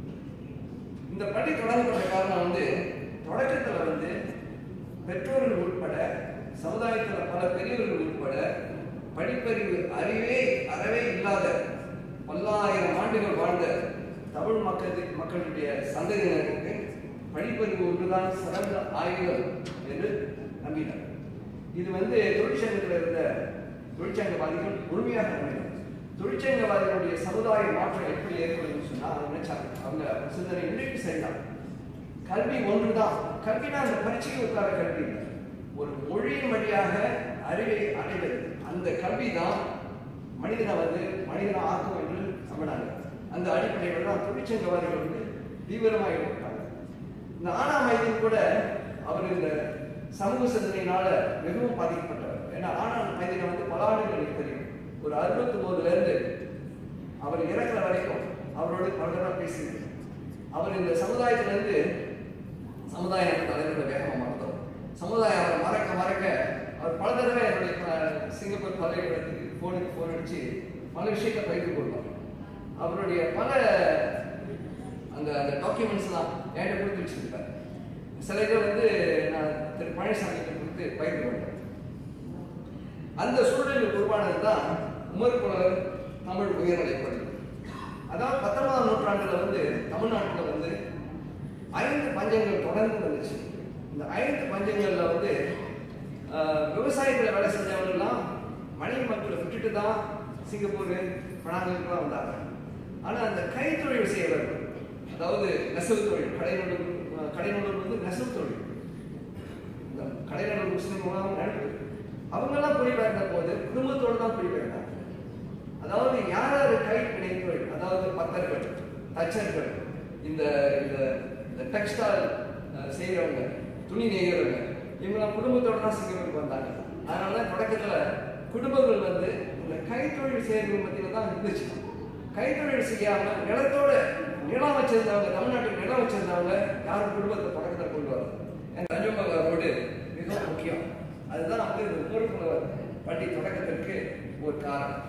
இந்த பள்ளி தொடங்கப்பட்ட காரணம் வந்து தொடக்கத்தில் வந்து பெற்றோர்கள் உட்பட சமுதாயத்தில் பல பெரியவர்கள் உட்பட படிப்பறிவு அறிவே அறவே இல்லாத பல்லாயிரம் ஆண்டுகள் வாழ்ந்த தமிழ் மக்கள் மக்களுடைய சந்ததியினருக்கு படிப்பறிவு ஒன்றுதான் சிறந்த ஆயுதம் என்று நம்பினார் இது வந்து தொழிற்சங்கத்தில் இருந்த தொழிற்சங்கவாதிகள் முழுமையாக நம்பினார் தொழிற்சங்கவாதிகளுடைய சமுதாய மாற்றம் எப்படி ஏற்படுதுன்னு சொன்னா அவங்க நினைச்சாங்க அவங்க சிந்தனை இன்னைக்கு சரிதான் கல்வி ஒன்றுதான் கல்வினா அந்த பரீட்சைக்கு உட்கார கல்வி இல்லை ஒரு மொழியின் வழியாக அறிவை அடைவது அந்த கல்வி தான் மனிதனை வந்து மனிதனை ஆக்கும் என்று நம்பினாங்க அந்த அடிப்படையில் தான் தொழிற்சங்கவாதிகள் வந்து தீவிரமாக ஈடுபட்டாங்க இந்த ஆனா மைதீன் கூட அவர் இந்த சமூக சிந்தனையினால மிகவும் பாதிக்கப்பட்டவர் ஏன்னா ஆனா மைதீனை வந்து பல ஆண்டுகள் எனக்கு தெரியும் ஒரு அறுபத்தி ஒன்பதுல இருந்து அவர் இறக்குற வரைக்கும் அவரோட பலராக பேசியிருக்கேன் அவர் இந்த சமுதாயத்திலிருந்து சமுதாயம் தலைவரோட வேகமாக மாற்றோம் சமுதாயம் அவரை மறக்க மறக்க அவர் பல தடவை என்னுடைய ப- சிங்கப்பூர் பல்கலைக்கழகத்துக்கு ஃபோனுக்கு ஃபோன் அடிச்சு பல விஷயத்தை பகிர்ந்து கொள்வார் அவருடைய பல அந்த அந்த டாக்குமெண்ட்ஸ்லாம் என்கிட்ட கொடுத்து வச்சிருக்காரு சில இதை வந்து நான் திரு பழனிசாமிக்கு கொடுத்து பகிர்ந்து கொண்டேன் அந்த சூழலில் உருவானது தான் உமர் புலவர் தமிழ் உயர்நிலைப் பள்ளி அதாவது பத்தொன்பதாம் நூற்றாண்டுல வந்து தமிழ்நாட்டில் வந்து ஐந்து பஞ்சங்கள் தொடர்ந்து வந்துச்சு இந்த ஐந்து பஞ்சங்கள்ல வந்து ஆஹ், விவசாயத்துல வேலை செஞ்சவங்கலாம் மனைவி மக்களை விட்டுட்டு தான் சிங்கப்பூர் பணாங்களுக்குலாம் வந்தாங்க ஆனா அந்த கைத்தொழில் செய்யறவர்கள் அதாவது நெசவு தொழில் கடைநூல் கடைநூல் வந்து நெசவு தொழில் இந்த கடைநூல் முஸ்லீம் நடக்குது அவங்கெல்லாம் குடிபெயர்ந்த போது குடும்பத்தோடு தான் குடிபெயர்ந்தாங்க அதாவது யார் யார் கை பிணைத்தொழில் அதாவது பத்தர்கள் தச்சர்கள் இந்த இந்த இந்த டெக்ஸ்டைல் செய்கிறவங்க துணி நெய்கிறவங்க இவங்களாம் குடும்பத்தோட தான் சிங்கப்பூருக்கு வந்தாங்க அதனால தான் தொடக்கத்துல குடும்பங்கள் வந்து இந்த கைத்தொழில் செய்யறது மத்தியில தான் இருந்துச்சு கைத்தொழில் செய்யாம நிலத்தோட நிலம் வச்சிருந்தவங்க தமிழ்நாட்டுக்கு நிலம் வச்சிருந்தவங்க யாரும் குடும்பத்தை தொடக்கத்தை கொண்டு வரல என் தஞ்சம்பக ரோடு மிகவும் முக்கியம் அதுதான் வந்து இந்த ஊருக்குள்ள பள்ளி தொடக்கத்திற்கு ஒரு காரணம்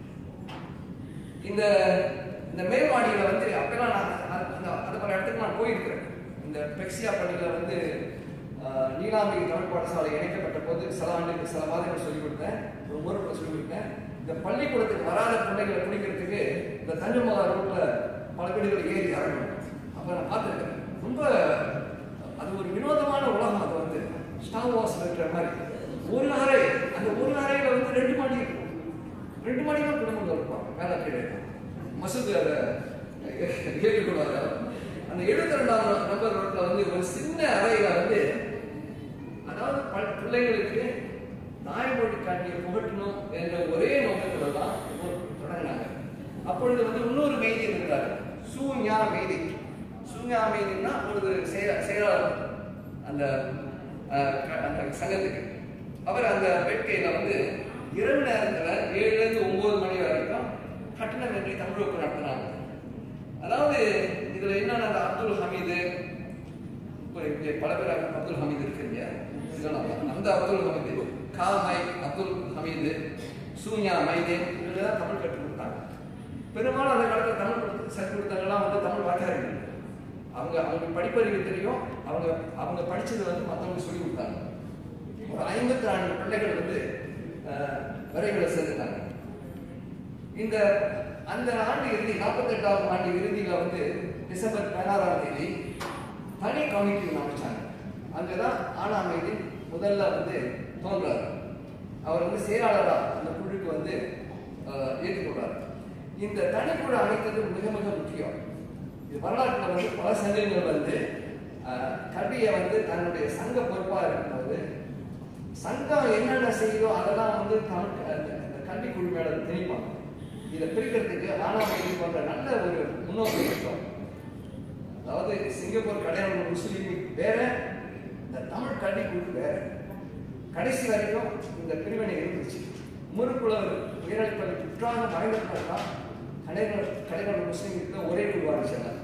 இந்த இந்த மேல்மாடியில் வந்து அப்பெல்லாம் நான் அது- அந்த அது பல இடத்துக்கு நான் போயிருக்கிறேன் இந்த பெக்சியா பள்ளியில் வந்து ஆஹ், நீலாம்பிகை தமிழ் பாடசாலை இணைக்கப்பட்ட போது சில ஆண்டுக்கு சில மாதங்கள் சொல்லிக் கொடுத்தேன் ஒரு ஊருக்கு சொல்லிக் கொடுத்தேன் இந்த பள்ளிக்கூடத்துக்கு வராத பிள்ளைகளை பிடிக்கிறதுக்கு இந்த தஞ்சமகா ரோட்ல பல வீடுகள் ஏறி இறங்கணும் அப்போ நான் பார்த்துருக்கேன் ரொம்ப அது ஒரு வினோதமான உலகம் அது வந்து ஸ்டார் வாஸ் இருக்கிற மாதிரி ஒரு அறை அந்த ஒரு அறையில வந்து ரெண்டு மாடி இருக்கும் ரெண்டு மாடி தான் குடும்பங்கள் இருப்பாங்க மேலே கீழே மசூது அதை கேட்டுக்கொள்வாங்க அந்த எழுபத்தி ரெண்டாம் நம்பர் ரோட்ல வந்து ஒரு சின்ன அறையில வந்து அதாவது ப- பிள்ளைங்களுக்கு நாய்மொழி காட்டிய புகட்டணும் என்ற ஒரே நோக்கத்துல தான் இவர் தொடங்கினாங்க அப்பொழுது வந்து இன்னொரு மெய்தி இருந்தார் சூஞா மெய்தி சூஞா மெய்தின்னா ஒரு செயலா- செயலாளர் அந்த அஹ், க- அந்த சங்கத்துக்கு அவர் அந்த வேட்கையில வந்து இரவு நேரத்துல ஏழுல இருந்து ஒன்பது மணி வரைக்கும் கட்டணம் இன்றி தமிழ் வகுப்பு நடத்தினாங்க அதாவது இதுல என்னன்னா அந்த அப்துல் ஹமீது இப்போ இங்கே பல பேர் அப்துல் ஹமீது இருக்கு இல்லையா இதெல்லாம் அந்த அப்துல் ஹமீது கா மை அப்துல் ஹமீது சூன்யா மைதீன் இவங்கெல்லாம் தமிழ் கற்றுக் கொடுத்தாங்க பெரும்பாலும் அந்த காலத்தில் தமிழ் கொடுத்து சொல்லி கொடுத்தவங்கலாம் வந்து தமிழ் வாத்தியார்கள் அவங்க அவங்க படிப்பறிவு தெரியும் அவங்க அவங்க படிச்சது வந்து மற்றவங்களுக்கு சொல்லி கொடுத்தாங்க ஒரு ஐம்பத்தி நான்கு பிள்ளைகள் வந்து அஹ், வரைகளை சேர்ந்துட்டாங்க இந்த அந்த ஆண்டு இறுதி நாற்பத்தெட்டாவது ஆண்டு இறுதியில் வந்து டிசம்பர் பதினாறாம் தேதி தனி கமிட்டி ஒன்று அமைச்சாங்க அங்கதான் ஆனாமைதி முதல்ல வந்து தோன்றாரு அவர் வந்து செயலாளராக அந்த குழுக்கு வந்து அஹ், ஏற்றுக்கொண்டார் இந்த தனிக்குழு அமைத்தது மிக மிக முக்கியம் இது வரலாற்றில் வந்து பல சங்கங்கள் வந்து அஹ், கல்வியை வந்து தன்னுடைய சங்க பொறுப்பாக இருக்கும்போது சங்கம் என்னென்ன செய்யுதோ அதெல்லாம் வந்து தமிழ் அந்த- அந்த கல்வி குழு மேல திணிப்பாங்க இதை பிரிக்கிறதுக்கு ஆனாமைதி போன்ற நல்ல ஒரு முன்னோக்கம் இருக்கும் அதாவது சிங்கப்பூர் கல்யாணம் முஸ்லீம் வேற இந்த தமிழ் கல்வி குழு வேற கடைசி வரைக்கும் இந்த பிரிவினை இருந்துச்சு முறுக்குளவர் உயர்நிலைப்பள்ளி குற்றாக மறைந்திருந்தால் கலைஞர் கலைஞர் முஸ்லீமுக்கு ஒரே குழுவாக சேர்ந்தார்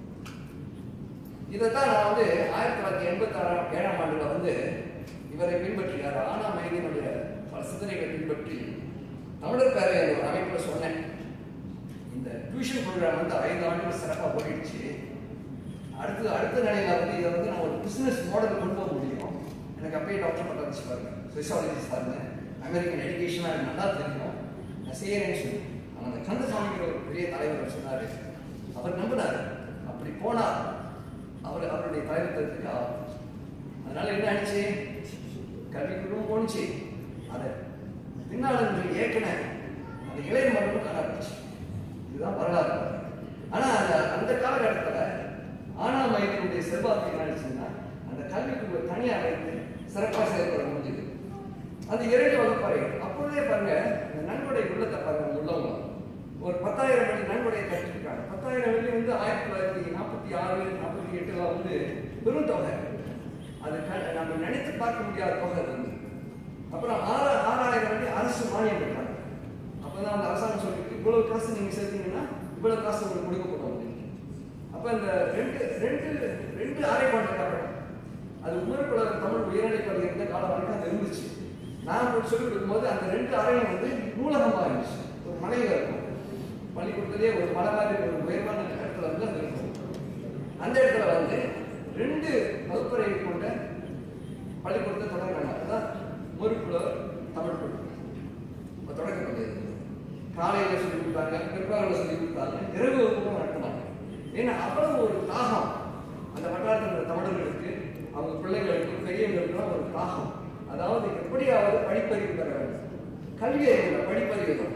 இதைத்தான் நான் வந்து ஆயிரத்தி தொள்ளாயிரத்தி எண்பத்தி ஆறாம் ஏழாம் ஆண்டுல வந்து இவரை பின்பற்றினார் ஆனா மைதினுடைய பல சிந்தனைகளை பின்பற்றி தமிழர் பேரவை என்ற ஒரு அமைப்புல சொன்னேன் இந்த டியூஷன் ப்ரோக்ராம் வந்து ஐந்து ஆண்டுகள் சிறப்பாக போயிடுச்சு அடுத்து அடுத்த நிலையில வந்து இதை வந்து நான் ஒரு பிசினஸ் மாடல் கொண்டு போக முடியும் எனக்கு அப்பயே டாக்டர் பட்டம் வச்சு பாருங்க சொசியாலஜிஸ்ட் பாருங்க அமெரிக்கன் எஜுகேஷனாக எனக்கு நல்லா தெரியும் நான் செய்யறேன்னு சொல்லி ஆனால் அந்த கந்தசாமிங்கிற ஒரு பெரிய தலைவர் சொன்னாரு அவர் நம்பினார் அப்படி போனா அவர் அவருடைய தலைவர்களுக்கு ஆகும் அதனால என்ன ஆயிடுச்சு கல்வி குழுவும் போணுச்சு அதை பின்னால் இருந்து ஏற்கன அந்த இளைய மரபும் காணாச்சு இதுதான் வரலாறு ஆனா அந்த அந்த காலகட்டத்தில் ஆனா மையத்தினுடைய செல்வாக்கு என்ன ஆயிடுச்சுன்னா அந்த கல்விக்குள்ள தனியாக வைத்து சிறப்பாக செயல்பட முடியுது அந்த இரண்டு வகுப்பறைகள் அப்பொழுதே பாருங்க இந்த நன்கொடை உள்ளத்தை பாருங்க உள்ளவங்க ஒரு பத்தாயிரம் வெள்ளி நன்கொடையை கட்டிருக்காங்க பத்தாயிரம் வெள்ளி வந்து ஆயிரத்தி தொள்ளாயிரத்தி நாற்பத்தி ஆறு நாற்பத்தி எட்டுல வந்து பெரும் தொகை அது க- நம்ம நினைத்து பார்க்க முடியாத தொகை அது வந்து அப்புறம் ஆறு ஆறாயிரம் வெள்ளி அரசு மானியம் பெற்றாங்க அப்பதான் அந்த அரசாங்கம் சொல்லிட்டு இவ்வளவு காசு நீங்க சேர்த்தீங்கன்னா இவ்வளவு காசு உங்களுக்கு கொடுக்கப்படும் அப்படின்னு அப்ப இந்த ரெண்டு ரெண்டு ரெண்டு அரை பாண்ட கட்டடம் அது உமர்குல தமிழ் உயர்நிலைப் பள்ளி இருந்த காலம் வரைக்கும் அது இருந்துச்சு நான் போய் சொல்லிக் கொடுக்கும்போது அந்த ரெண்டு அறையும் வந்து நூலகமா இருந்துச்சு ஒரு மலையில இருக்கும் பள்ளிக்கூடத்திலே ஒரு மலை மாதிரி ஒரு உயர்வான இடத்துல வந்து அது இருக்கும் அந்த இடத்துல வந்து ரெண்டு வகுப்பறை கொண்ட பள்ளிக்கூடத்தை தொடங்குறாங்க அதுதான் முறுக்குல தமிழ் பள்ளி இப்ப தொடக்கப்பட்டது காலையில சொல்லி கொடுத்தாங்க பிற்பாலில் சொல்லி கொடுத்தாங்க இரவு வகுப்பும் நடத்தினாங்க ஏன்னா அவ்வளவு ஒரு தாகம் அந்த வட்டாரத்தில் இருக்கிற தமிழர்களுக்கு அவங்க பிள்ளைகளுக்கு பெரியவங்களுக்குலாம் ஒரு தாகம் அதாவது எப்படியாவது படிப்பறிவு பெற வேண்டும் கல்வி அறிவு படிப்பறிவு தான்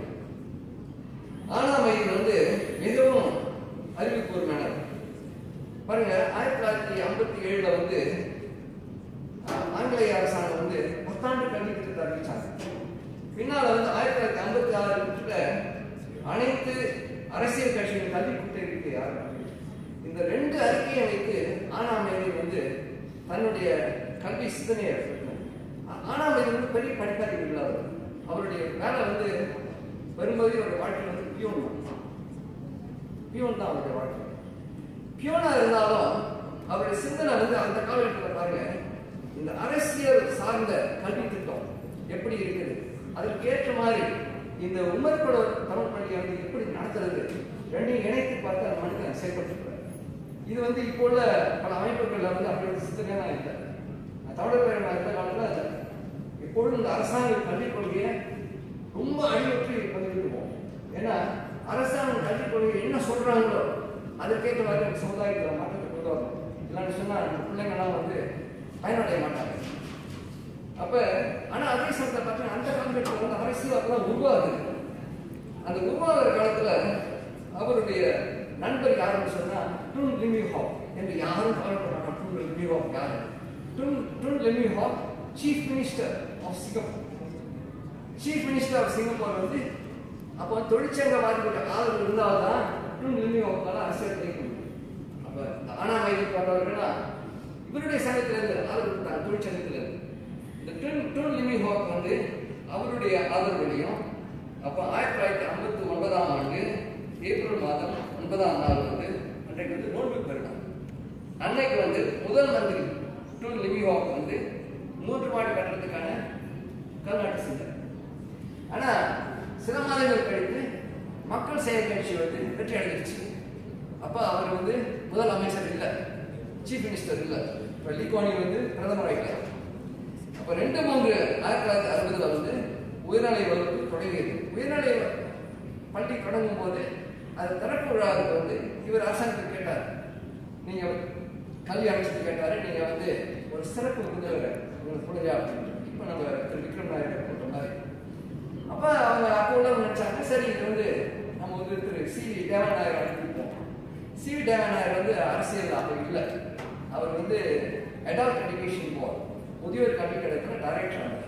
ஆனாமையில் வந்து மிகவும் அறிவு கூர்மையானது பாருங்க ஆயிரத்தி தொள்ளாயிரத்தி ஐம்பத்தி ஏழுல வந்து ஆஹ், ஆங்கிலேய அரசாங்கம் வந்து பத்தாண்டு கல்வி திட்டத்தை அறிவிச்சாங்க பின்னால வந்து ஆயிரத்தி தொள்ளாயிரத்தி ஐம்பத்தி ஆறுல அனைத்து அரசியல் கட்சியின் கல்வி கூட்டறிக்கை ஆரம்பிச்சு இந்த ரெண்டு அறிக்கையை வைத்து ஆனாமேரி வந்து தன்னுடைய கல்வி சிந்தனையை எடுத்துக்கணும். ஆ- ஆனாமேரி வந்து பெரிய படிப்பறிவு இல்லாதவர் அவருடைய வேலை வந்து பெரும்பகுதி அவருடைய வாழ்க்கையில் வந்து பியூன் தான் பியூன் தான் அவருடைய வாழ்க்கை பியூனா இருந்தாலும் அவருடைய சிந்தனை வந்து அந்த காலகட்டத்தில் பாருங்க இந்த அரசியல் சார்ந்த கல்வி திட்டம் எப்படி இருக்குது அதற்கு ஏற்ற மாதிரி இந்த உமர்குட தமிழ் பள்ளியை வந்து எப்படி நடத்துறது ரெண்டையும் இணைத்து பார்த்து அந்த மனிதன் செயல்பட்டு இது வந்து இப்போ உள்ள பல அமைப்புகள்ல வந்து அப்படி ஒரு சிந்தனையெல்லாம் இல்லை தமிழர் பேரவை இருந்த காலத்தில் இல்லை இப்பொழுது இந்த அரசாங்க கல்விக் கொள்கையை ரொம்ப அழிவற்றி பதிவிடுவோம் ஏன்னா அரசாங்கம் கல்விக் கொள்கை என்ன சொல்றாங்களோ அதற்கேற்ற மாதிரி நம்ம சமுதாயத்தில் மாற்றத்தை கொண்டு வரணும் இல்லைன்னு சொன்னா நம்ம பிள்ளைங்களாம் வந்து பயனடைய மாட்டாங்க அப்ப ஆனா அதே சமயத்தில் பார்த்தீங்கன்னா அந்த காலகட்டத்தில் வந்து அரசியல் அப்பதான் உருவாகுது அந்த உருவாகிற காலத்துல அவருடைய நண்பர் யாருன்னு சொன்னா டுன் லிமி ஹாப் என்று யாரும் கவலைப்படாங்க டுன் லிமி ஹாப் யாரு Tun Tun Lim Hock chief minister of Singapore chief minister of Singapore வந்து அப்போ தொழிற்சங்கவாதிகளுடைய ஆதரவு இருந்தால்தான் டுன் லிமி ஹாப்பால அரசியல் கிடைக்க முடியும் அப்ப இந்த ஆனாமைதி போன்றவர்கள்னா இவருடைய சங்கத்திலிருந்து ஆதரவு கொடுத்தாங்க தொழிற்சங்கத்திலிருந்து இந்த டுன் டுன் லிமி ஹாப் வந்து அவருடைய ஆதரவுலையும் அப்போ ஆயிரத்தி தொள்ளாயிரத்தி ஐம்பத்தி ஒன்பதாம் ஆண்டு ஏப்ரல் மாதம் ஒன்பதாம் நாள் வந்து அன்றைக்கு வந்து நோட்புக் பெருநாள் அன்னைக்கு வந்து முதல் மந்திரி டுன் லிமி ஹாப் வந்து மூன்று மாடி கட்டணத்துக்கான கல்நாட்டு செஞ்சார் ஆனா சில மாதங்கள் கழித்து மக்கள் சேவை கட்சி வந்து வெற்றி அடைஞ்சிருச்சு அப்ப அவர் வந்து முதல் அமைச்சர் இல்லை சீஃப் மினிஸ்டர் இல்லை இப்போ லீகோனி வந்து பிரதமர் ஆகிட்டார் அப்ப ரெண்டு மூன்று ஆயிரத்தி தொள்ளாயிரத்தி அறுபதுல வந்து உயர்நிலை வகுப்பு தொடங்கியது உயர்நிலை பள்ளி தொடங்கும் போது அது திறப்பு விழாவுக்கு வந்து இவர் அரசாங்கத்துக்கு கேட்டார் நீங்க கல்வி அமைச்சர் கேட்டாரு நீங்க வந்து ஒரு சிறப்பு விருந்தினரை உங்களுக்கு கொடுங்க அப்படின்னு இப்போ நம்ம திரு விக்ரம் நாயகர் போட்ட மாதிரி அப்ப அவங்க அப்போ உள்ளவங்க நினைச்சாங்க சரி இது வந்து நம்ம வந்து திரு சி வி தேவன் நாயர் அனுப்பியிருப்போம் சி வி தேவன் நாயர் வந்து அரசியல் அப்போ இல்லை அவர் வந்து அடால்ட் எஜுகேஷன் போர்ட் முதியோர் கல்வி கழகத்தில் டைரக்டர் ஆனார்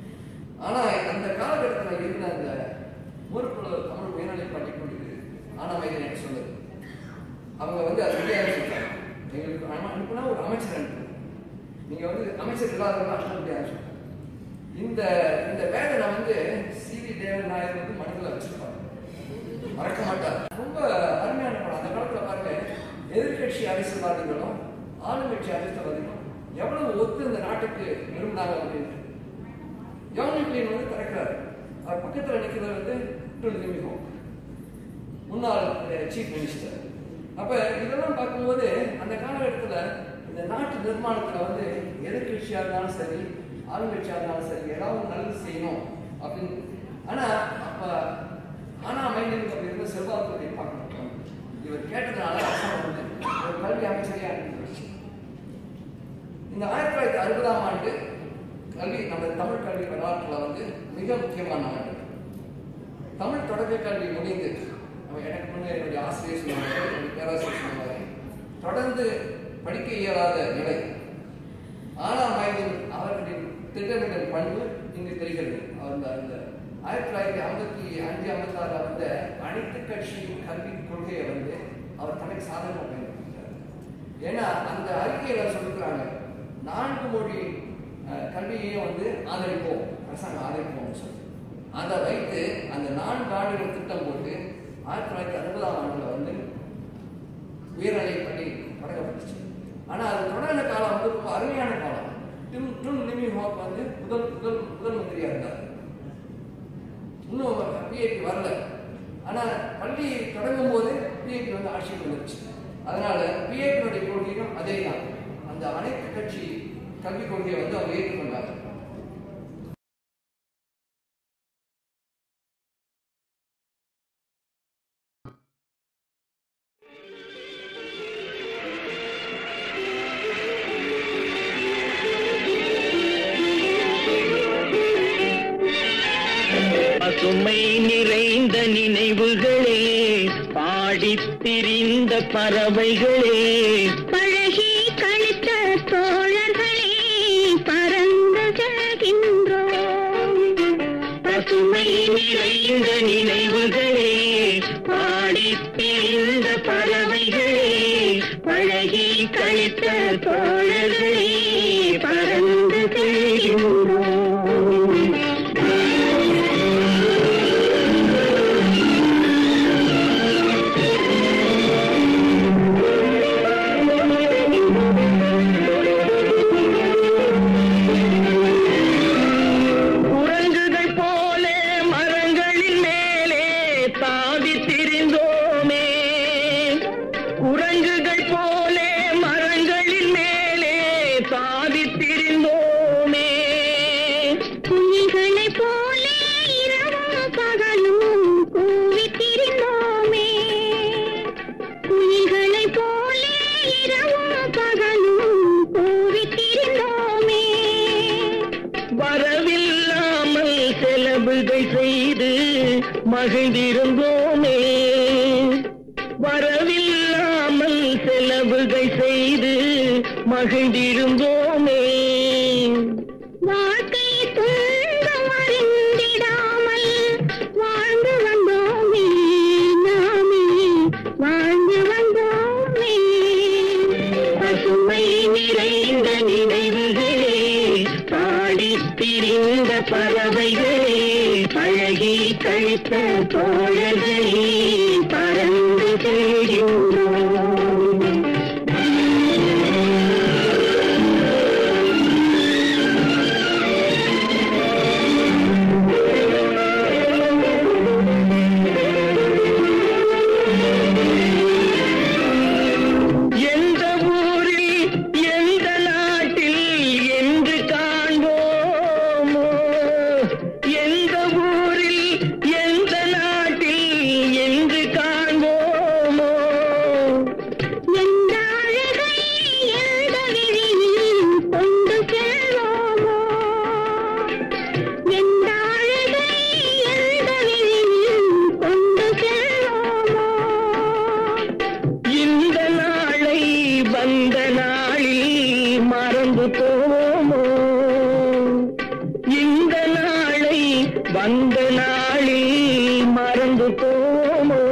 ஆனா அந்த காலகட்டத்தில் இருந்த அந்த முறுப்புல தமிழ் உயர்நிலை பள்ளி கொண்டு ஆனாமைதன் எனக்கு சொல்லுது அவங்க வந்து அது ரெடியாக சொல்றாங்க எங்களுக்கு அனு- அனுப்புனா ஒரு அமைச்சர் அனுப்பு நீங்க வந்து அமைச்சர் இல்லாதவங்க அனுப்ப முடியாது இந்த இந்த வேதனை வந்து சி வி தேவன் நாயர் வந்து மனதில் வச்சிருப்பாங்க மறக்க மாட்டார் ரொம்ப அருமையான படம் அந்த காலத்துல பாருங்க எதிர்கட்சி அரசியல்வாதிகளும் ஆளுங்கட்சி அரசியல்வாதிகளும் எவ்வளவு ஒத்து இந்த நாட்டுக்கு விரும்பினாங்க அப்படின்னு யோனி பிளேன் வந்து திறக்கிறார் அவர் பக்கத்துல நிற்கிறது வந்து டுல் நிமிகம் முன்னாள் சீஃப் மினிஸ்டர் அப்ப இதெல்லாம் பார்க்கும்போது அந்த காலகட்டத்துல இந்த நாட்டு நிர்மாணத்துல வந்து எதிர்கட்சியா இருந்தாலும் சரி ஆளுங்கட்சியா இருந்தாலும் சரி ஏதாவது நல்லது செய்யணும் அப்படின்னு ஆனா அப்ப ஆனா மைண்டிங் அப்படி இருந்த செல்வாக்குடைய பார்க்கணும் இவர் கேட்டதுனால அரசாங்கம் வந்து ஒரு கல்வி அமைச்சரையா அனுப்பிச்சு இந்த ஆயிரத்தி தொள்ளாயிரத்தி அறுபதாம் ஆண்டு கல்வி நம்ம தமிழ் கல்வி வரலாற்றில் வந்து மிக முக்கியமான ஆண்டு தமிழ் தொடக்க கல்வி முடிந்து நம்ம எனக்கு முன்னே என்னுடைய ஆசிரியர் சொன்னாங்க என்னுடைய பேராசிரியர் சொன்னாங்க தொடர்ந்து படிக்க இயலாத நிலை ஆனால் மைண்டில் அவர்களின் திட்டமிடல் பண்பு இங்கு தெரிகிறது அந்த அந்த ஆயிரத்தி தொள்ளாயிரத்தி ஐம்பத்தி அஞ்சு ஐம்பத்தாறுல வந்த அனைத்து கட்சி கல்வி கொள்கையை வந்து அவர் தனக்கு சாதகமாக பயன்படுத்தினார் ஏன்னா அந்த அறிக்கையில சொல்லிக்கிறாங்க நான்கு மொழி அஹ், கல்வியையும் வந்து ஆதரிப்போம் அரசாங்கம் ஆதரிப்போம்னு சொல்லி அதை வைத்து அந்த நான்கு ஆண்டுகள் திட்டம் போட்டு ஆயிரத்தி தொள்ளாயிரத்தி அறுபதாம் ஆண்டுல வந்து உயர்நிலை பள்ளி தொடங்கப்பட்டுச்சு ஆனா அது தொடங்கின காலம் வந்து ரொம்ப அருமையான காலம் டிம் டுன் லிமி ஹோப் வந்து முதல் முதல் முதல் மந்திரியா இருந்தார் இன்னும் பிஏபி வரல ஆனா பள்ளி தொடங்கும் போது பிஏபி வந்து ஆட்சிக்கு வந்துருச்சு அதனால பிஏபியுடைய கொள்கையும் அதே தான் அந்த அனைத்து கட்சி கல்விக் கொள்கையை வந்து அவங்க ஏற்றுக்கொண்டாங்க பசுமை நிறைந்த நினைவுகளே பாடித் திரிந்த பறவைகளே பழகி கழித்த தோழர்களே பறந்து செல்கின்றோம் பசுமை நிறைந்த நினைவுகளே பாடித் திரிந்த பறவைகளே பழகி கழித்த தோழர்களே பறந்து செல்கின்றோம் குரங்குகள் போல மரங்களின் மேலே தாவி திரிந்தோமே குரங்குகள் போல மரங்களின் மேலே தா மகிழ்ந்திருந்தோமே வாழ்க்கை துன்பம் அறிந்திடாமல் வாழ்ந்து வந்தோமே நாமே வாழ்ந்து வந்தோமே பசுமை நிறைந்த நினைவுகளே பாடித் திரிந்த பறவைகளே பழகி கழித்த தோழர்களே பறந்து செல்கின்றோம் எந்த ஊரில் எந்த நாட்டில் என்று காண்போமோ எந்த ஊரில் எந்த நாட்டில் என்று காண்போமோ எந்த அழகை எந்த விழியில் கொண்டு செல்வோமோ எந்த அழகை எந்த விழியில் கொண்டு செல்வோமோ இந்த நாளை வந்த நாளில் மறந்து போவோமோ இந்த நாளை வந்த நாளில் மறந்து போவோமோ